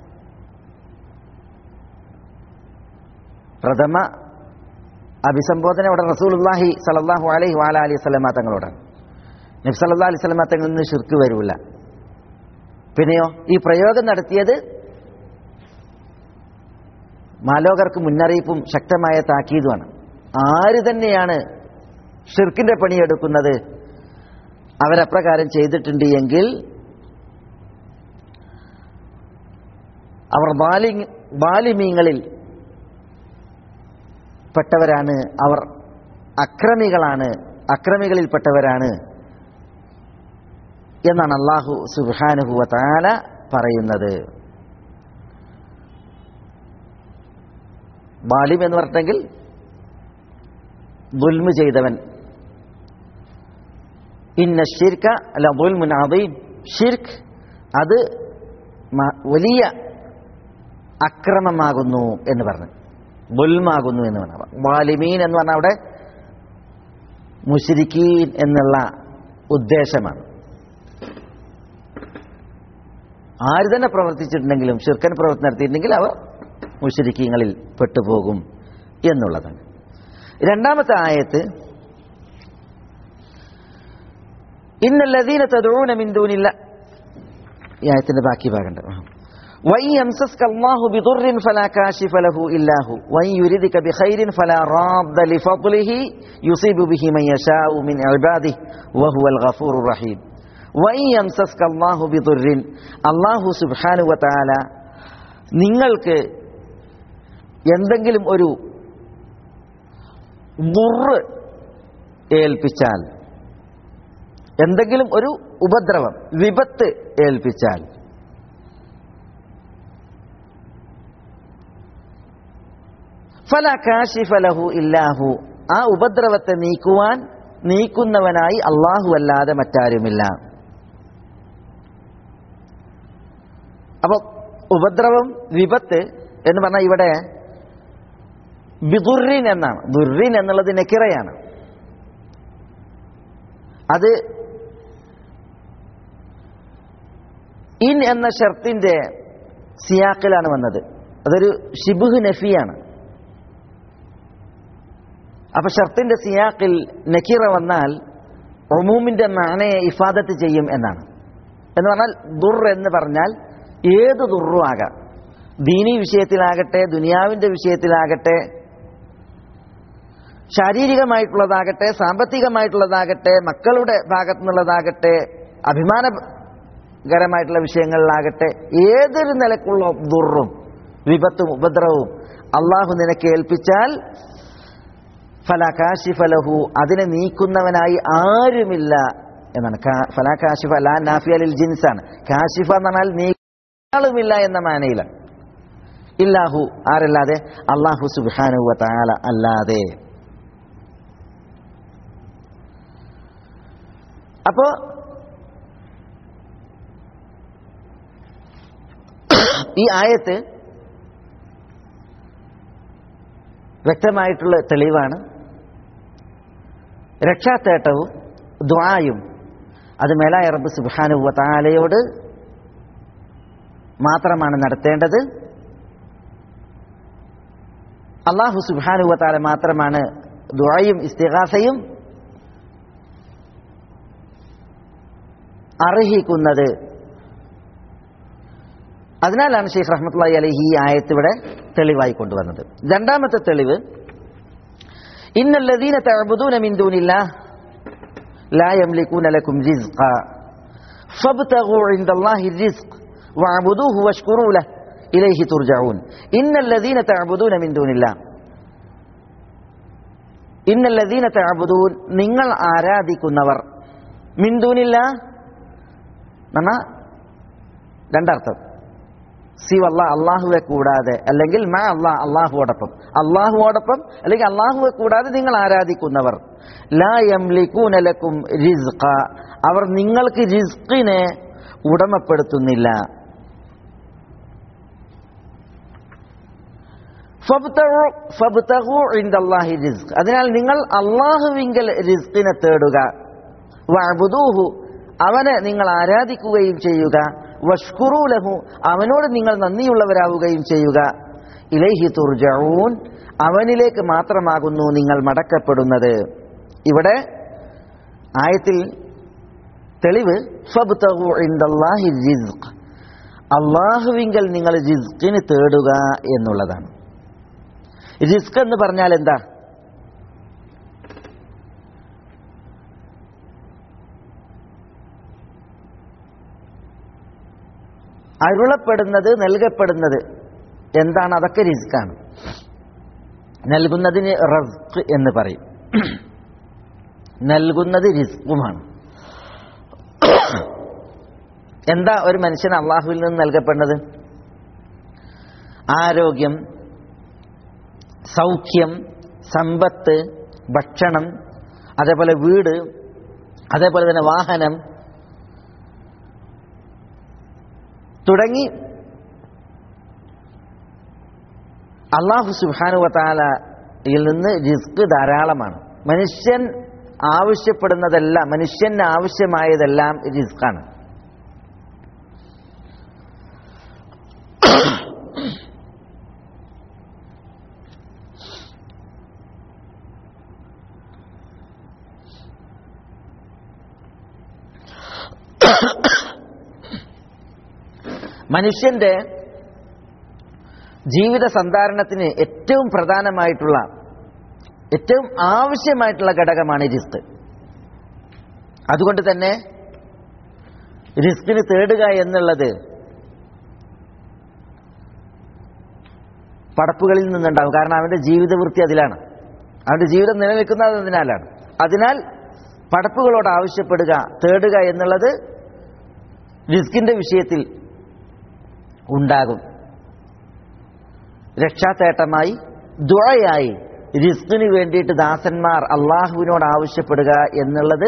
പ്രഥമ അഭിസംബോധന ഇവിടെ റസൂലുല്ലാഹി സലല്ലാഹു അലൈഹി വാല അലൈഹി സ്വലമ തങ്ങളോടാണ് നബി സല്ലാ അലൈഹി സ്വലമ തങ്ങളിൽ നിന്ന് ഷിർക്ക് വരൂല പിന്നെയോ ഈ പ്രയോഗം നടത്തിയത് മാലോകർക്ക് മുന്നറിയിപ്പും ശക്തമായ താക്കീതുമാണ് ആര് തന്നെയാണ് ഷിർക്കിന്റെ പണിയെടുക്കുന്നത് അവരപ്രകാരം ചെയ്തിട്ടുണ്ട് എങ്കിൽ അവർ ബാലി ബാലിമീങ്ങളിൽ പെട്ടവരാണ് അവർ അക്രമികളാണ് അക്രമികളിൽപ്പെട്ടവരാണ് എന്നാണ് അള്ളാഹു സുബാനുഹുവ താല പറയുന്നത് ബാലിം എന്ന് പറഞ്ഞെങ്കിൽ ദുൽമ് ചെയ്തവൻ ഇന്ന ഷിർക്ക അല്ല ദുൽമുൻ അദീം ഷിർക്ക് അത് വലിയ അക്രമമാകുന്നു എന്ന് പറഞ്ഞു ദുൽമാകുന്നു എന്ന് പറഞ്ഞു ബാലിമീൻ എന്ന് പറഞ്ഞാൽ അവിടെ മുഷിരിക്കീൻ എന്നുള്ള ഉദ്ദേശമാണ് ആര് തന്നെ പ്രവർത്തിച്ചിട്ടുണ്ടെങ്കിലും ഷിർക്കൻ പ്രവർത്തി നടത്തിയിട്ടുണ്ടെങ്കിൽ അവർ മുഷരിക്കീങ്ങളിൽ പെട്ടുപോകും എന്നുള്ളതാണ് രണ്ടാമത്തെ ആയത്ത് ഇന്നല്ലദീന തദഊന മിൻ ദൂനില്ല ഈ ആയത്തിന്റെ ബാക്കി ഭാഗമുണ്ട് وإن يمسسك الله بضر فلا كاشف له إلا هو وإن يردك بخير فلا راد لفضله يصيب به من يشاء من عباده وهو الغفور الرحيم വൈ യംസസ്ക അള്ളാഹു ബിദുറിൻ അള്ളാഹു സുബാനു വത്താല നിങ്ങൾക്ക് എന്തെങ്കിലും ഒരു ദുറ് ഏൽപ്പിച്ചാൽ എന്തെങ്കിലും ഒരു ഉപദ്രവം വിപത്ത് ഏൽപ്പിച്ചാൽ ഫല കാശിഫലഹു ഇല്ലാഹു ആ ഉപദ്രവത്തെ നീക്കുവാൻ നീക്കുന്നവനായി അള്ളാഹു അല്ലാതെ മറ്റാരുമില്ല അപ്പൊ ഉപദ്രവം വിപത്ത് എന്ന് പറഞ്ഞാൽ ഇവിടെ ബിദുറിൻ എന്നാണ് ദുറിൻ എന്നുള്ളത് നെക്കിറയാണ് അത് ഇൻ എന്ന ഷർത്തിന്റെ സിയാക്കിലാണ് വന്നത് അതൊരു ഷിബുഹ് നഫിയാണ് അപ്പൊ ഷർത്തിന്റെ സിയാക്കിൽ നക്കീറ വന്നാൽ ഒമൂമിന്റെ മാനയെ ഇഫാദത്ത് ചെയ്യും എന്നാണ് എന്ന് പറഞ്ഞാൽ ദുർ എന്ന് പറഞ്ഞാൽ ഏത് ദുർറും ആകാം ദീനി വിഷയത്തിലാകട്ടെ ദുനിയാവിന്റെ വിഷയത്തിലാകട്ടെ ശാരീരികമായിട്ടുള്ളതാകട്ടെ സാമ്പത്തികമായിട്ടുള്ളതാകട്ടെ മക്കളുടെ ഭാഗത്തു നിന്നുള്ളതാകട്ടെ അഭിമാനകരമായിട്ടുള്ള വിഷയങ്ങളിലാകട്ടെ ഏതൊരു നിലക്കുള്ള ദുർറും വിപത്തും ഉപദ്രവവും അള്ളാഹു നിനക്ക് ഏൽപ്പിച്ചാൽ ഫലകാശിഫലഹു അതിനെ നീക്കുന്നവനായി ആരുമില്ല എന്നാണ് ഫലാകാശിഫ ലാ നാഫിയലിൽ ജിൻസാണ് കാശിഫ എന്ന് പറഞ്ഞാൽ നീക്കാളുമില്ല എന്ന മാനയിലാണ് ഇല്ലാഹു ആരല്ലാതെ അള്ളാഹു സുബാനുവ താല അല്ലാതെ അപ്പോ ഈ ആയത്ത് വ്യക്തമായിട്ടുള്ള തെളിവാണ് രക്ഷാത്തേട്ടവും ദ്വായും അത് മേലായ റബ്ബ് സുബാനുവ താലയോട് മാത്രമാണ് നടത്തേണ്ടത് അള്ളാഹു സുബാനുവത്താല മാത്രമാണ് ദുആയും ഇസ്തിഹാസയും അർഹിക്കുന്നത് അതിനാലാണ് ഷെയ്ഖ് റഹ്മത്തുള്ളി അലഹി ഈ ആയത്ത് ഇവിടെ തെളിവായി കൊണ്ടുവന്നത് രണ്ടാമത്തെ തെളിവ് ഇന്നല്ലദീന തഅബുദൂന മിൻ ദൂനില്ലാഹ് ലാ യംലികൂന ലക്കും റിസ്ഖ ഫബ്തഗൂ ഇൻദല്ലാഹി റിസ്ഖ് വഅബുദൂഹു വഷ്കുറൂ ലഹ് ഇലൈഹി തുർജഊൻ ഇന്നല്ലദീന തഅബുദൂന മിൻ ദൂനില്ലാഹ് ഇന്നല്ലദീന തഅബുദൂൻ നിങ്ങൾ ആരാധിക്കുന്നവർ മിൻ ദൂനില്ലാഹ് നമ്മ രണ്ടർത്ഥം സിവല്ല അള്ളാഹുവെ കൂടാതെ അല്ലെങ്കിൽ മാ അള്ളാഹ് അള്ളാഹുവോടൊപ്പം അള്ളാഹുവോടൊപ്പം അല്ലെങ്കിൽ അള്ളാഹുവെ കൂടാതെ നിങ്ങൾ ആരാധിക്കുന്നവർ ലാ യംലിക്കൂന ലക്കും റിസ്ഖ അവർ നിങ്ങൾക്ക് റിസ്ഖിനെ ഉടമപ്പെടുത്തുന്നില്ല ഫബ്തഗു- ഫബ്തഗു ഇൻദല്ലാഹി റിസ്ഖ്. അതിനാൽ നിങ്ങൾ അള്ളാഹുവിങ്കൽ റിസ്ഖിനെ തേടുക വഅബ്ദൂഹു അവനെ നിങ്ങൾ ആരാധിക്കുകയും ചെയ്യുക വഷ്കുറൂ ലഹു അവനോട് നിങ്ങൾ നന്ദിയുള്ളവരാവുകയും ചെയ്യുക ഇലൈഹി തുർജഊൻ അവനിലേക്ക് മാത്രമാകുന്നു നിങ്ങൾ മടക്കപ്പെടുന്നത് ഇവിടെ ആയത്തിൽ തെളിവ് ഫബ്തഗു ഇൻദല്ലാഹി റിസ്ഖ് അള്ളാഹുവിങ്കൽ നിങ്ങൾ റിസ്ഖിന് തേടുക എന്നുള്ളതാണ് റിസ്ക് എന്ന് പറഞ്ഞാൽ എന്താ അരുളപ്പെടുന്നത് നൽകപ്പെടുന്നത് എന്താണ് അതൊക്കെ റിസ്ക്കാണ് നൽകുന്നതിന് റസ്ക് എന്ന് പറയും നൽകുന്നത് റിസ്ക്കുമാണ് എന്താ ഒരു മനുഷ്യന് അള്ളാഹുവിൽ നിന്ന് നൽകപ്പെടുന്നത് ആരോഗ്യം സൗഖ്യം സമ്പത്ത് ഭക്ഷണം അതേപോലെ വീട് അതേപോലെ തന്നെ വാഹനം തുടങ്ങി അള്ളാഹു സുബാനുവത്താലയിൽ നിന്ന് റിസ്ക് ധാരാളമാണ് മനുഷ്യൻ ആവശ്യപ്പെടുന്നതെല്ലാം മനുഷ്യന് ആവശ്യമായതെല്ലാം റിസ്ക്കാണ് മനുഷ്യന്റെ ജീവിത സന്ധാരണത്തിന് ഏറ്റവും പ്രധാനമായിട്ടുള്ള ഏറ്റവും ആവശ്യമായിട്ടുള്ള ഘടകമാണ് റിസ്ക് അതുകൊണ്ട് തന്നെ റിസ്കിന് തേടുക എന്നുള്ളത് പടപ്പുകളിൽ നിന്നുണ്ടാവും കാരണം അവന്റെ ജീവിതവൃത്തി അതിലാണ് അവന്റെ ജീവിതം നിലനിൽക്കുന്നത് അതിനാലാണ് അതിനാൽ പടപ്പുകളോട് ആവശ്യപ്പെടുക തേടുക എന്നുള്ളത് റിസ്കിന്റെ വിഷയത്തിൽ ഉണ്ടാകും രക്ഷാത്തേട്ടമായി ദുഴയായി റിസ്കിന് വേണ്ടിയിട്ട് ദാസന്മാർ അള്ളാഹുവിനോട് ആവശ്യപ്പെടുക എന്നുള്ളത്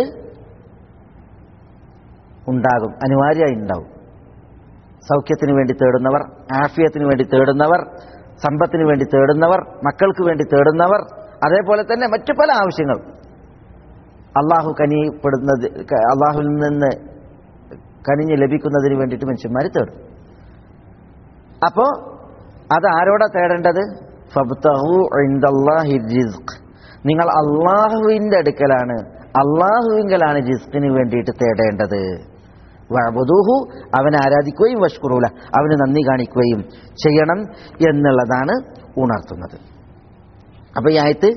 ഉണ്ടാകും അനിവാര്യമായി ഉണ്ടാവും സൗഖ്യത്തിന് വേണ്ടി തേടുന്നവർ ആഫിയത്തിന് വേണ്ടി തേടുന്നവർ സമ്പത്തിന് വേണ്ടി തേടുന്നവർ മക്കൾക്ക് വേണ്ടി തേടുന്നവർ അതേപോലെ തന്നെ മറ്റു പല ആവശ്യങ്ങൾ അള്ളാഹു കനിപ്പെടുന്നത് അള്ളാഹുവിൽ നിന്ന് കനിഞ്ഞ് ലഭിക്കുന്നതിന് വേണ്ടിയിട്ട് മനുഷ്യന്മാർ തേടും അപ്പോ അത് ആരോടാ തേടേണ്ടത് ഫബ്തഹു ഇൻദല്ലാഹി റിസ്ഖ് നിങ്ങൾ അള്ളാഹുവിന്റെ അടുക്കലാണ് അള്ളാഹുവിങ്കലാണ് റിസ്കിന് വേണ്ടിയിട്ട് തേടേണ്ടത് വഅബുദൂഹു അവനെ ആരാധിക്കുകയും വഷ്കുറൂല അവന് നന്ദി കാണിക്കുകയും ചെയ്യണം എന്നുള്ളതാണ് ഉണർത്തുന്നത് അപ്പൊ ഈ ആയത്ത്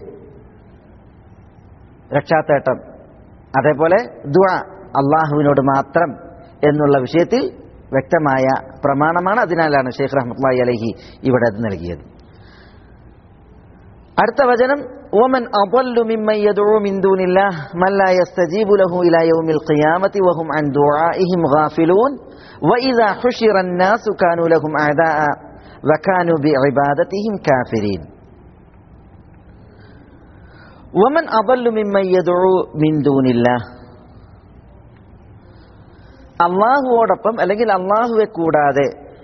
രക്ഷാത്തേട്ടം അതേപോലെ ദുആ അള്ളാഹുവിനോട് മാത്രം എന്നുള്ള വിഷയത്തിൽ വ്യക്തമായ പ്രമാണമാണ് അതിനാലാണ് ഷെയ്ഖ് റഹ്മത്തുള്ളാഹി അലൈഹി ഇവിടെ അത് നൽകിയത് അടുത്ത വചനം ഓമൻ അضل ممن يدعو من دون الله من لا يستجيب له إلى يوم القيامة وهم عن دعائهم غافلون وإذا حشر الناس كانوا لهم أعداء وكانوا بعبادتهم كافرين ومن أضل ممن يدعو من دون الله അള്ളാഹുവോടൊപ്പം അല്ലെങ്കിൽ അള്ളാഹുവെ കൂടാതെ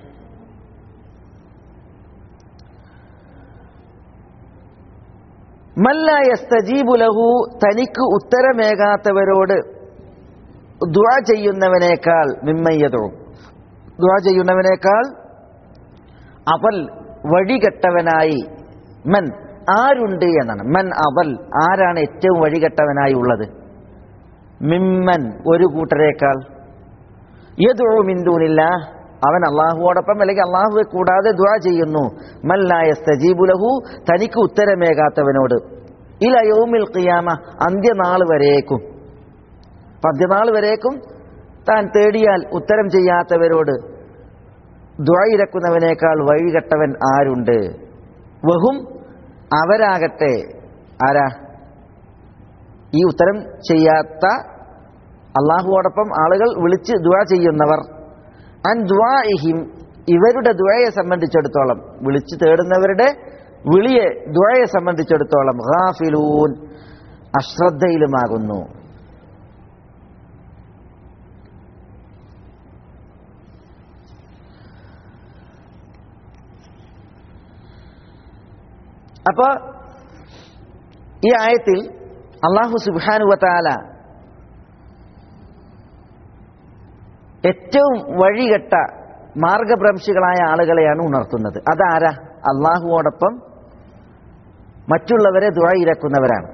മല്ലായസ്തജീബുലഹു തനിക്ക് ഉത്തരമേകാത്തവരോട് ദുആ ചെയ്യുന്നവനേക്കാൾ മിമ്മയ്യതോ ദുആ ചെയ്യുന്നവനേക്കാൾ അവൽ വഴികെട്ടവനായി മൻ ആരുണ്ട് എന്നാണ് മൻ അവൽ ആരാണ് ഏറ്റവും വഴികെട്ടവനായി ഉള്ളത് മിമ്മൻ ഒരു കൂട്ടരേക്കാൾ യദുഉ മിൻ ദൂനില്ല അവൻ അള്ളാഹുവോടൊപ്പം അല്ലെങ്കിൽ അള്ളാഹുവെ കൂടാതെ ദുആ ചെയ്യുന്നു മല്ലായ സജീബുലഹു തനിക്ക് ഉത്തരമേകാത്തവനോട് ഇല യൗമിൽ ഖിയാമ അന്ത്യനാൾ വരേക്കും അപ്പൊ അന്ത്യനാൾ വരേക്കും താൻ തേടിയാൽ ഉത്തരം ചെയ്യാത്തവരോട് ദ്വയിരക്കുന്നവനേക്കാൾ വഴികെട്ടവൻ ആരുണ്ട് വഹും അവരാകട്ടെ ആരാ ഈ ഉത്തരം ചെയ്യാത്ത അള്ളാഹുവോടൊപ്പം ആളുകൾ വിളിച്ച് ദുആ ചെയ്യുന്നവർ അൻ ദ്വാഇഹിം ഇവരുടെ ദുആയെ സംബന്ധിച്ചിടത്തോളം വിളിച്ചു തേടുന്നവരുടെ വിളിയെ ദുആയെ സംബന്ധിച്ചിടത്തോളം ഗാഫിലൂൻ അശ്രദ്ധയിലുമാകുന്നു അപ്പോ ഈ ആയത്തിൽ അള്ളാഹു സുബാനുവത്താല ഏറ്റവും വഴികെട്ട മാർഗഭ്രംശികളായ ആളുകളെയാണ് ഉണർത്തുന്നത് അതാരാ അള്ളാഹുവോടൊപ്പം മറ്റുള്ളവരെ ദുഴയിരക്കുന്നവരാണ്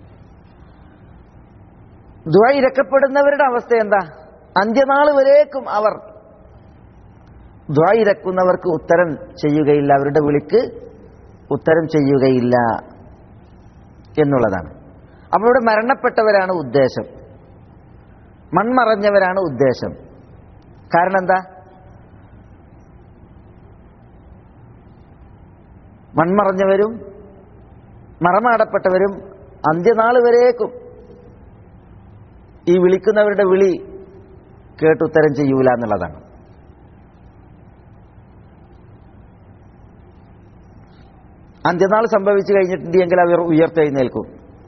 ദുഴയിരക്കപ്പെടുന്നവരുടെ അവസ്ഥ എന്താ അന്ത്യനാൾ വരേക്കും അവർ ദ്വായിരക്കുന്നവർക്ക് ഉത്തരം ചെയ്യുകയില്ല അവരുടെ വിളിക്ക് ഉത്തരം ചെയ്യുകയില്ല എന്നുള്ളതാണ് അപ്പോൾ ഇവിടെ മരണപ്പെട്ടവരാണ് ഉദ്ദേശം മൺമറഞ്ഞവരാണ് ഉദ്ദേശം കാരണം എന്താ മൺമറഞ്ഞവരും മറമാടപ്പെട്ടവരും അന്ത്യനാൾ വരേക്കും ഈ വിളിക്കുന്നവരുടെ വിളി കേട്ടുത്തരം ചെയ്യൂല എന്നുള്ളതാണ് അന്ത്യനാൾ സംഭവിച്ചു കഴിഞ്ഞിട്ടുണ്ടെങ്കിൽ അവർ ഉയർത്തെഴുന്നേൽക്കും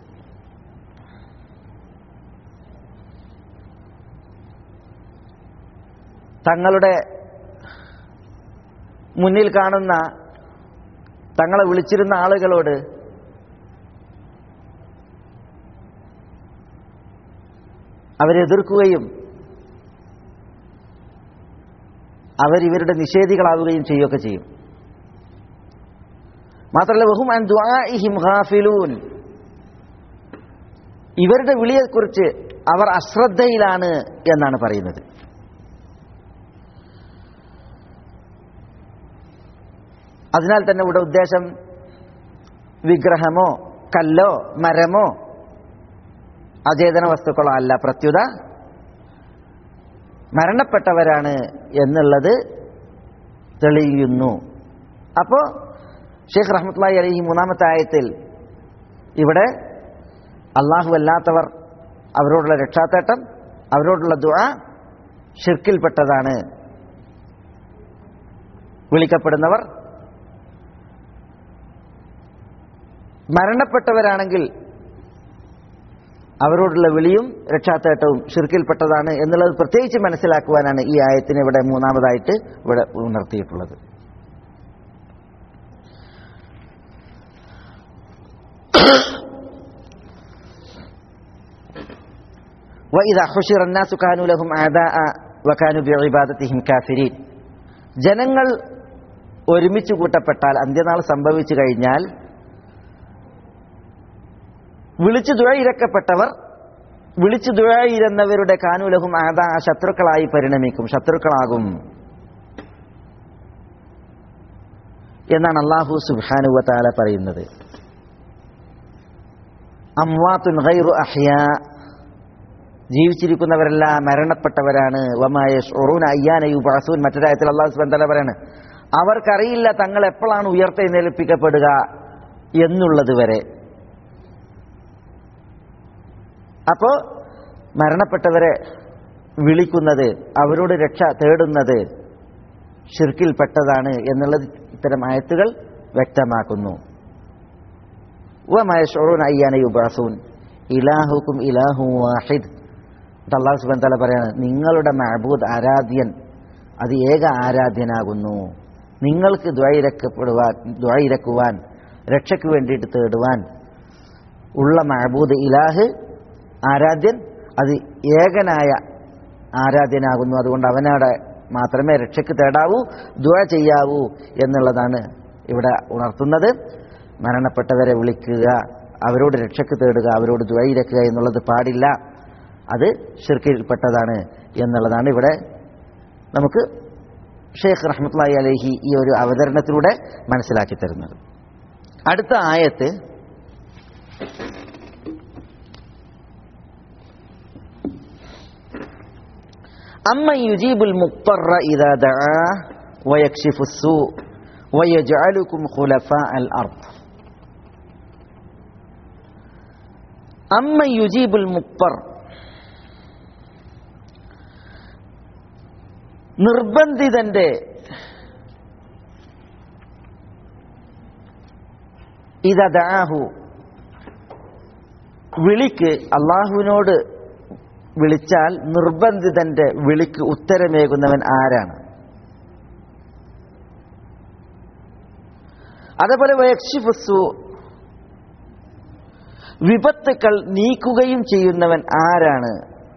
തങ്ങളുടെ മുന്നിൽ കാണുന്ന തങ്ങളെ വിളിച്ചിരുന്ന ആളുകളോട് അവരെതിർക്കുകയും അവരിവരുടെ നിഷേധികളാവുകയും ചെയ്യുകയൊക്കെ ചെയ്യും മാത്രമല്ല വഹും അൻ ദുആഇഹിം ഗാഫിലൂൻ ഇവരുടെ വിളിയെക്കുറിച്ച് അവർ അശ്രദ്ധയിലാണ് എന്നാണ് പറയുന്നത് അതിനാൽ തന്നെ ഇവിടെ ഉദ്ദേശം വിഗ്രഹമോ കല്ലോ മരമോ അചേതന വസ്തുക്കളോ അല്ല പ്രത്യുത മരണപ്പെട്ടവരാണ് എന്നുള്ളത് തെളിയുന്നു അപ്പോൾ ഷെയ്ഖ് റഹ്മത്ലായി അലി മൂന്നാമത്തെ ആയത്തിൽ ഇവിടെ അള്ളാഹു അല്ലാത്തവർ അവരോടുള്ള രക്ഷാത്തേട്ടം അവരോടുള്ള ദുആ ഷിർക്കിൽപ്പെട്ടതാണ് വിളിക്കപ്പെടുന്നവർ മരണപ്പെട്ടവരാണെങ്കിൽ അവരോടുള്ള വിളിയും രക്ഷാത്തേട്ടവും ഷിർക്കിൽപ്പെട്ടതാണ് എന്നുള്ളത് പ്രത്യേകിച്ച് മനസ്സിലാക്കുവാനാണ് ഈ ആയത്തിന് ഇവിടെ മൂന്നാമതായിട്ട് ഇവിടെ ഉണർത്തിയിട്ടുള്ളത് وإذا حشر الناس كانوا لهم أعداء وكانوا بعبادتهم كافرين ജനങ്ങൾ ഒരുമിച്ച് കൂട്ടപ്പെട്ടാൽ അന്ത്യനാൾ സംഭവിച്ചു കഴിഞ്ഞാൽ വിളിച്ചു ദുഴയിരക്കപ്പെട്ടവർ വിളിച്ചു ദുഴയിരുന്നവരുടെ കാനുലഹും ആദാ ശത്രുക്കളായി പരിണമിക്കും ശത്രുക്കളാകും എന്നാണ് അള്ളാഹു സുബാനുവ താല പറയുന്നത് അംവാത്തുൻ ഗൈറു അഹ്യാ ജീവിച്ചിരിക്കുന്നവരെല്ലാം മരണപ്പെട്ടവരാണ് വമായ ഷൊറൂൻ അയ്യാന യുബാസൂൻ മറ്റൊരായത്തിൽ അള്ളാഹു സുബാൻ തല പറയാണ് അവർക്കറിയില്ല തങ്ങൾ എപ്പോഴാണ് ഉയർത്തെഴുന്നേൽപ്പിക്കപ്പെടുക എന്നുള്ളത് വരെ അപ്പോ മരണപ്പെട്ടവരെ വിളിക്കുന്നത് അവരോട് രക്ഷ തേടുന്നത് ഷിർക്കിൽപ്പെട്ടതാണ് എന്നുള്ളത് ഇത്തരം ആയത്തുകൾ വ്യക്തമാക്കുന്നു യുബാസൂൻ ഇലാഹുക്കും ഇലാഹു വാഹിദ് അള്ളാഹു സുബാൻ തല പറയാണ് നിങ്ങളുടെ മഹബൂദ് ആരാധ്യൻ അത് ഏക ആരാധ്യനാകുന്നു നിങ്ങൾക്ക് ദ്വൈരക്കപ്പെടുവാൻ ദ്വൈരക്കുവാൻ രക്ഷയ്ക്ക് വേണ്ടിയിട്ട് തേടുവാൻ ഉള്ള മഹബൂദ് ഇലാഹ് ആരാധ്യൻ അത് ഏകനായ ആരാധ്യനാകുന്നു അതുകൊണ്ട് അവനോടെ മാത്രമേ രക്ഷയ്ക്ക് തേടാവൂ ദ്വ ചെയ്യാവൂ എന്നുള്ളതാണ് ഇവിടെ ഉണർത്തുന്നത് മരണപ്പെട്ടവരെ വിളിക്കുക അവരോട് രക്ഷക്ക് തേടുക അവരോട് ദ്വൈരക്കുക എന്നുള്ളത് പാടില്ല അത് ഷിർക്കിൽപ്പെട്ടതാണ് എന്നുള്ളതാണ് ഇവിടെ നമുക്ക് ഷെയ്ഖ് റഹ്മത്തുള്ളാഹി അലഹി ഈ ഒരു അവതരണത്തിലൂടെ മനസ്സിലാക്കി തരുന്നത് അടുത്ത ആയത്ത് أمن يجيب المضطر إذا دعاه ويكشف السوء ويجعلكم خلفاء الأرض أمن يجيب المضطر നിർബന്ധിതന്റെ ഇതദാഹു വിളിക്ക് അള്ളാഹുവിനോട് വിളിച്ചാൽ നിർബന്ധിതന്റെ വിളിക്ക് ഉത്തരമേകുന്നവൻ ആരാണ് അതേപോലെ വയക്ഷിഫുസു വിപത്തുക്കൾ നീക്കുകയും ചെയ്യുന്നവൻ ആരാണ്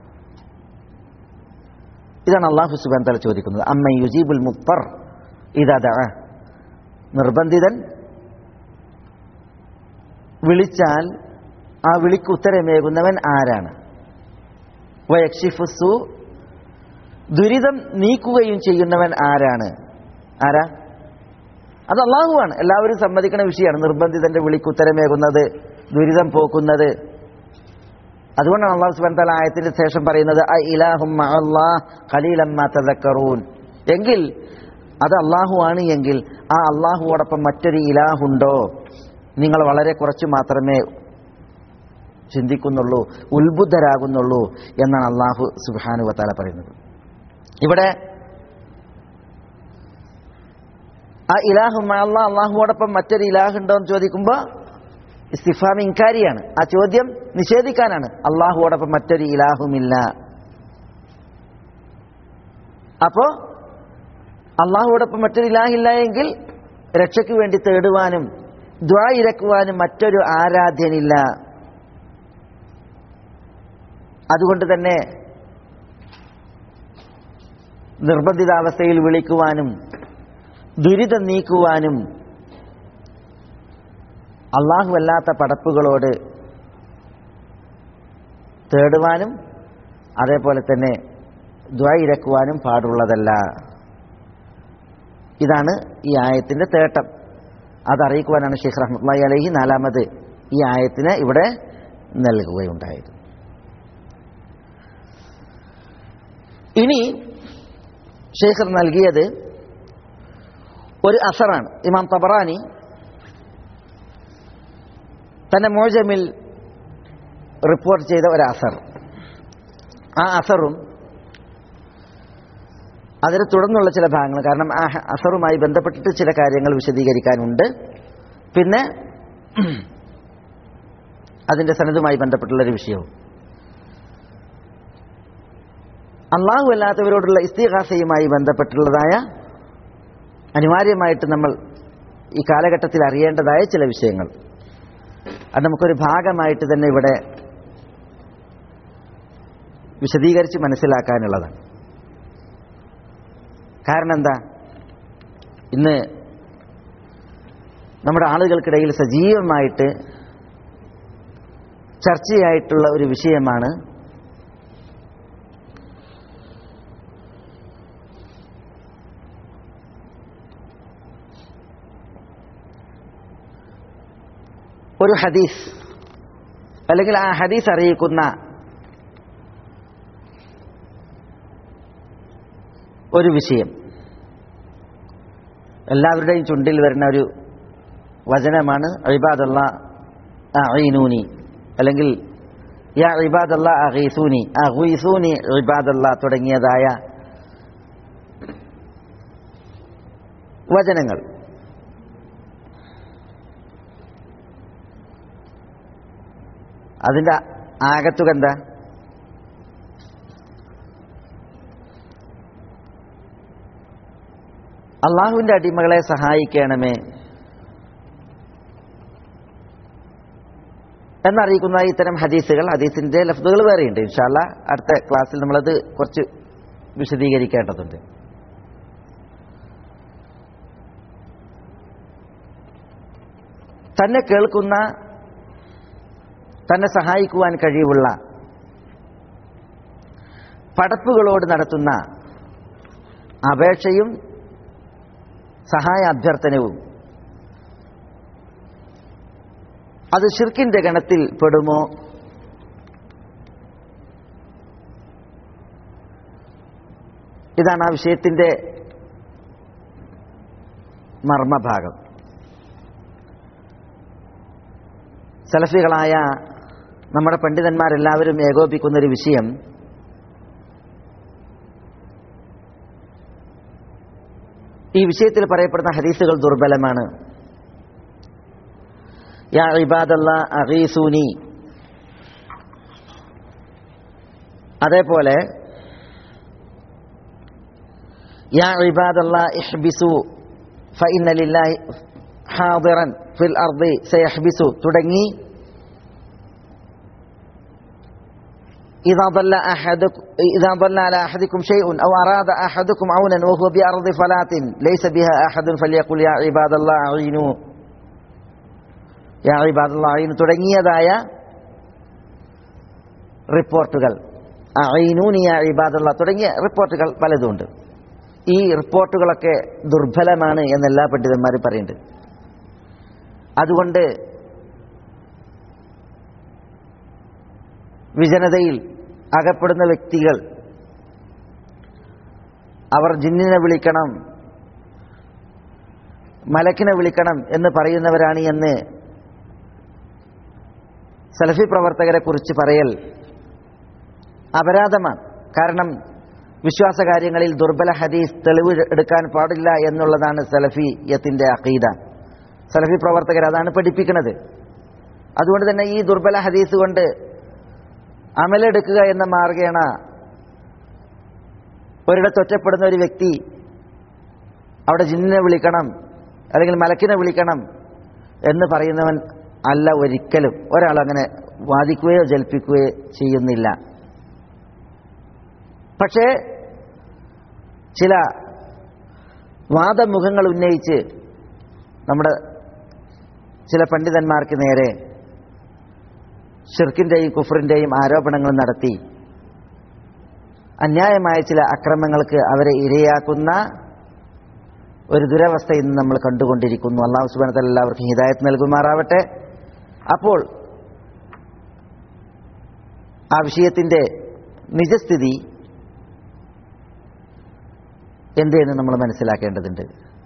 ഇതാണ് അള്ളാഹു സുബാൻ തല ചോദിക്കുന്നത് അമ്മ യുജീബുൽ മുപ്പർ ഇതാ നിർബന്ധിതൻ വിളിച്ചാൽ ആ വിളിക്ക് ഉത്തരമേകുന്നവൻ ആരാണ് വയക്ഷിഫുസു ദുരിതം നീക്കുകയും ചെയ്യുന്നവൻ ആരാണ് ആരാ അത് അള്ളാഹുവാണ് എല്ലാവരും സമ്മതിക്കുന്ന വിഷയമാണ് നിർബന്ധിതന്റെ വിളിക്ക് ഉത്തരമേകുന്നത് ദുരിതം പോക്കുന്നത് അതുകൊണ്ടാണ് അള്ളാഹു സുബാൻ തല ആയത്തിന് ശേഷം പറയുന്നത് അ ഇലാഹും ഖലീലമ്മ തദക്കറൂൻ എങ്കിൽ അത് അള്ളാഹു ആണ് എങ്കിൽ ആ അള്ളാഹുവോടൊപ്പം മറ്റൊരു ഇലാഹുണ്ടോ നിങ്ങൾ വളരെ കുറച്ച് മാത്രമേ ചിന്തിക്കുന്നുള്ളൂ ഉത്ബുദ്ധരാകുന്നുള്ളൂ എന്നാണ് അള്ളാഹു സുബാനു വത്താല പറയുന്നത് ഇവിടെ ആ ഇലാഹു അള്ളാഹ് അള്ളാഹുവോടൊപ്പം മറ്റൊരു ഇലാഹുണ്ടോ എന്ന് ചോദിക്കുമ്പോൾ ഇസ്തിഫാം ഇൻകാരിയാണ് ആ ചോദ്യം നിഷേധിക്കാനാണ് അള്ളാഹുവോടൊപ്പം മറ്റൊരു ഇലാഹുമില്ല അപ്പോ അള്ളാഹുവോടൊപ്പം മറ്റൊരു ഇലാഹില്ല എങ്കിൽ രക്ഷയ്ക്ക് വേണ്ടി തേടുവാനും ദ്വാ ഇരക്കുവാനും മറ്റൊരു ആരാധ്യനില്ല അതുകൊണ്ട് തന്നെ നിർബന്ധിതാവസ്ഥയിൽ വിളിക്കുവാനും ദുരിതം നീക്കുവാനും അള്ളാഹുവല്ലാത്ത പടപ്പുകളോട് തേടുവാനും അതേപോലെ തന്നെ ദ്വയിരക്കുവാനും പാടുള്ളതല്ല ഇതാണ് ഈ ആയത്തിന്റെ തേട്ടം അതറിയിക്കുവാനാണ് ഷെയ്ഖ് റഹ്മത്തുള്ളി അലഹി നാലാമത് ഈ ആയത്തിന് ഇവിടെ നൽകുകയുണ്ടായത് ഇനി ഷെയ്ഖർ നൽകിയത് ഒരു അസറാണ് ഇമാം തബറാനി തന്റെ മോജമിൽ റിപ്പോർട്ട് ചെയ്ത ഒരു അസർ ആ അസറും അതിനെ തുടർന്നുള്ള ചില ഭാഗങ്ങൾ കാരണം ആ അസറുമായി ബന്ധപ്പെട്ടിട്ട് ചില കാര്യങ്ങൾ വിശദീകരിക്കാനുണ്ട് പിന്നെ അതിന്റെ സനതുമായി ബന്ധപ്പെട്ടുള്ളൊരു വിഷയവും അള്ളാഹു അല്ലാത്തവരോടുള്ള ഇസ്തിഹാസയുമായി ബന്ധപ്പെട്ടുള്ളതായ അനിവാര്യമായിട്ട് നമ്മൾ ഈ കാലഘട്ടത്തിൽ അറിയേണ്ടതായ ചില വിഷയങ്ങൾ അത് നമുക്കൊരു ഭാഗമായിട്ട് തന്നെ ഇവിടെ വിശദീകരിച്ച് മനസ്സിലാക്കാനുള്ളതാണ് കാരണം എന്താ ഇന്ന് നമ്മുടെ ആളുകൾക്കിടയിൽ സജീവമായിട്ട് ചർച്ചയായിട്ടുള്ള ഒരു വിഷയമാണ് ഒരു ഹദീസ് അല്ലെങ്കിൽ ആ ഹദീസ് അറിയിക്കുന്ന ഒരു വിഷയം എല്ലാവരുടെയും ചുണ്ടിൽ വരുന്ന ഒരു വചനമാണ് ഇബാദല്ല അഈനൂനി അല്ലെങ്കിൽ യാ ഇബാദല്ല അഗീസൂനി അഗീസൂനി ഇബാദല്ല തുടങ്ങിയതായ വചനങ്ങൾ അതിന്റെ ആകത്തുക എന്താ അള്ളാഹുവിന്റെ അടിമകളെ സഹായിക്കണമേ എന്നറിയിക്കുന്ന ഇത്തരം ഹദീസുകൾ ഹദീസിന്റെ ലഫ്തുകൾ വേറെയുണ്ട് ഇൻഷാല്ല അടുത്ത ക്ലാസ്സിൽ നമ്മളത് കുറച്ച് വിശദീകരിക്കേണ്ടതുണ്ട് തന്നെ കേൾക്കുന്ന തന്നെ സഹായിക്കുവാൻ കഴിവുള്ള പടപ്പുകളോട് നടത്തുന്ന അപേക്ഷയും സഹായ അഭ്യർത്ഥനവും അത് ഷിർക്കിന്റെ ഗണത്തിൽ പെടുമോ ഇതാണ് ആ വിഷയത്തിന്റെ മർമ്മഭാഗം സലഫികളായ നമ്മുടെ പണ്ഡിതന്മാരെല്ലാവരും ഏകോപിക്കുന്ന ഒരു വിഷയം ഈ വിഷയത്തിൽ പറയപ്പെടുന്ന ഹദീസുകൾ ദുർബലമാണ് യാ ഇബാദല്ല അഗീസൂനി അതേപോലെ യാ ഇബാദല്ല ഇഹ്ബിസു ഫഇന്ന ലില്ലാഹി ഹാദിറൻ ഫിൽ അർദി സയഹ്ബിസു തുടങ്ങി إذا ضل أحدكم إذا ضل على أحدكم شيء أو أراد أحدكم عونا وهو بأرض فلاة ليس بها أحد فليقل يا عباد الله أعينوا يا عباد الله أعينوا തുടങ്ങിയതായ റിപ്പോർട്ടുകൾ അഴീനൂനി യാ ഇബാദുള്ള തുടങ്ങിയ റിപ്പോർട്ടുകൾ പലതുമുണ്ട് ഈ റിപ്പോർട്ടുകളൊക്കെ ദുർബലമാണ് എന്നെല്ലാ പണ്ഡിതന്മാരും പറയുന്നുണ്ട് അതുകൊണ്ട് വിജനതയിൽ അകപ്പെടുന്ന വ്യക്തികൾ അവർ ജിന്നിനെ വിളിക്കണം മലക്കിനെ വിളിക്കണം എന്ന് പറയുന്നവരാണ് എന്ന് സലഫി പ്രവർത്തകരെ കുറിച്ച് പറയൽ അപരാധമാണ് കാരണം വിശ്വാസ കാര്യങ്ങളിൽ ദുർബല ഹദീസ് തെളിവ് എടുക്കാൻ പാടില്ല എന്നുള്ളതാണ് സലഫിയത്തിന്റെ അഖീദ സലഫി പ്രവർത്തകർ അതാണ് പഠിപ്പിക്കുന്നത് അതുകൊണ്ട് തന്നെ ഈ ദുർബല ഹദീസ് കൊണ്ട് അമലെടുക്കുക എന്ന മാർഗേണ ഒരിടത്ത് ഒറ്റപ്പെടുന്ന ഒരു വ്യക്തി അവിടെ ജിന്നിനെ വിളിക്കണം അല്ലെങ്കിൽ മലക്കിനെ വിളിക്കണം എന്ന് പറയുന്നവൻ അല്ല ഒരിക്കലും ഒരാൾ അങ്ങനെ വാദിക്കുകയോ ജൽപ്പിക്കുകയോ ചെയ്യുന്നില്ല പക്ഷേ ചില വാദമുഖങ്ങൾ ഉന്നയിച്ച് നമ്മുടെ ചില പണ്ഡിതന്മാർക്ക് നേരെ ഷിർക്കിന്റെയും കുഫറിന്റെയും ആരോപണങ്ങൾ നടത്തി അന്യായമായ ചില അക്രമങ്ങൾക്ക് അവരെ ഇരയാക്കുന്ന ഒരു ദുരവസ്ഥ ഇന്ന് നമ്മൾ കണ്ടുകൊണ്ടിരിക്കുന്നു അള്ളാഹു സുബാനത്തല്ല എല്ലാവർക്കും ഹിദായത്ത് നൽകുമാറാവട്ടെ അപ്പോൾ ആ വിഷയത്തിന്റെ നിജസ്ഥിതി എന്തെന്ന് നമ്മൾ മനസ്സിലാക്കേണ്ടതുണ്ട്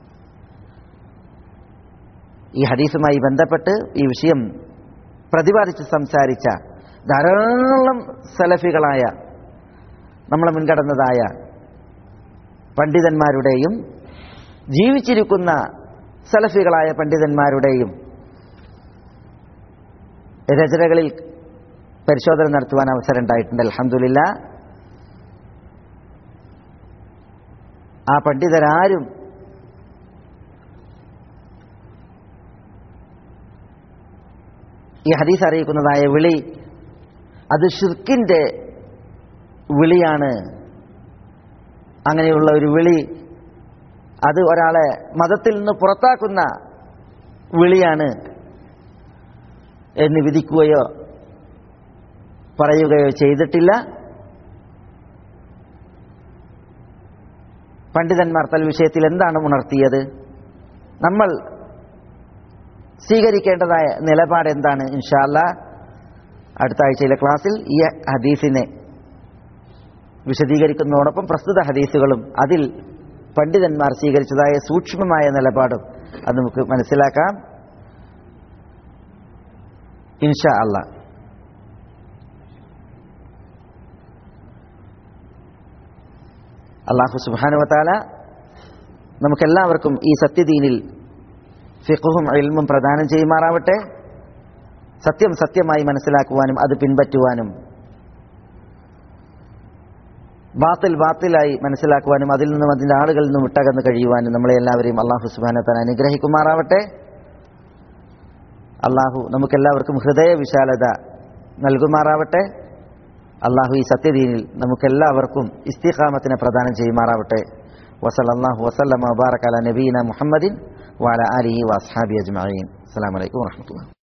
ഈ ഹദീസുമായി ബന്ധപ്പെട്ട് ഈ വിഷയം പ്രതിപാദിച്ച് സംസാരിച്ച ധാരാളം സലഫികളായ നമ്മളെ മുൻകടന്നതായ പണ്ഡിതന്മാരുടെയും ജീവിച്ചിരിക്കുന്ന സലഫികളായ പണ്ഡിതന്മാരുടെയും രചനകളിൽ പരിശോധന നടത്തുവാൻ അവസരം ഉണ്ടായിട്ടുണ്ട് അലഹമില്ല ആ പണ്ഡിതരാരും ഈ ഹദീസ് അറിയിക്കുന്നതായ വിളി അത് ഷിർക്കിന്റെ വിളിയാണ് അങ്ങനെയുള്ള ഒരു വിളി അത് ഒരാളെ മതത്തിൽ നിന്ന് പുറത്താക്കുന്ന വിളിയാണ് എന്ന് വിധിക്കുകയോ പറയുകയോ ചെയ്തിട്ടില്ല പണ്ഡിതന്മാർ തൽ വിഷയത്തിൽ എന്താണ് ഉണർത്തിയത് നമ്മൾ സ്വീകരിക്കേണ്ടതായ നിലപാട് എന്താണ് ഇൻഷാല്ല അടുത്ത ആഴ്ചയിലെ ക്ലാസ്സിൽ ഈ ഹദീസിനെ വിശദീകരിക്കുന്നതോടൊപ്പം പ്രസ്തുത ഹദീസുകളും അതിൽ പണ്ഡിതന്മാർ സ്വീകരിച്ചതായ സൂക്ഷ്മമായ നിലപാടും അത് നമുക്ക് മനസ്സിലാക്കാം ഇൻഷാ അല്ല അള്ളാഹു സുബാനുവത്താല നമുക്കെല്ലാവർക്കും ഈ സത്യദീനിൽ ഫിഖും ഇൽമും പ്രദാനം ചെയ്യുമാറാവട്ടെ സത്യം സത്യമായി മനസ്സിലാക്കുവാനും അത് പിൻപറ്റുവാനും ബാത്തിൽ ബാത്തിലായി മനസ്സിലാക്കുവാനും അതിൽ നിന്നും അതിൻ്റെ ആളുകളിൽ നിന്നും വിട്ടകന്ന് കഴിയുവാനും നമ്മളെ എല്ലാവരെയും അള്ളാഹു സുബാനത്താൻ അനുഗ്രഹിക്കുമാറാവട്ടെ അള്ളാഹു നമുക്കെല്ലാവർക്കും ഹൃദയ വിശാലത നൽകുമാറാവട്ടെ അള്ളാഹു ഈ സത്യദീനിൽ നമുക്കെല്ലാവർക്കും ഇസ്തിഖാമത്തിനെ പ്രദാനം ചെയ്യുമാറാവട്ടെ വസലല്ലാഹു വസല്ലമ വബാറക അല നബീന മുഹമ്മദിൻ വഅല ആലിഹി വഅസ്ഹാബി അജ്മഈൻ അസ്സാം വലൈക്കും വാഹമത്തുള്ള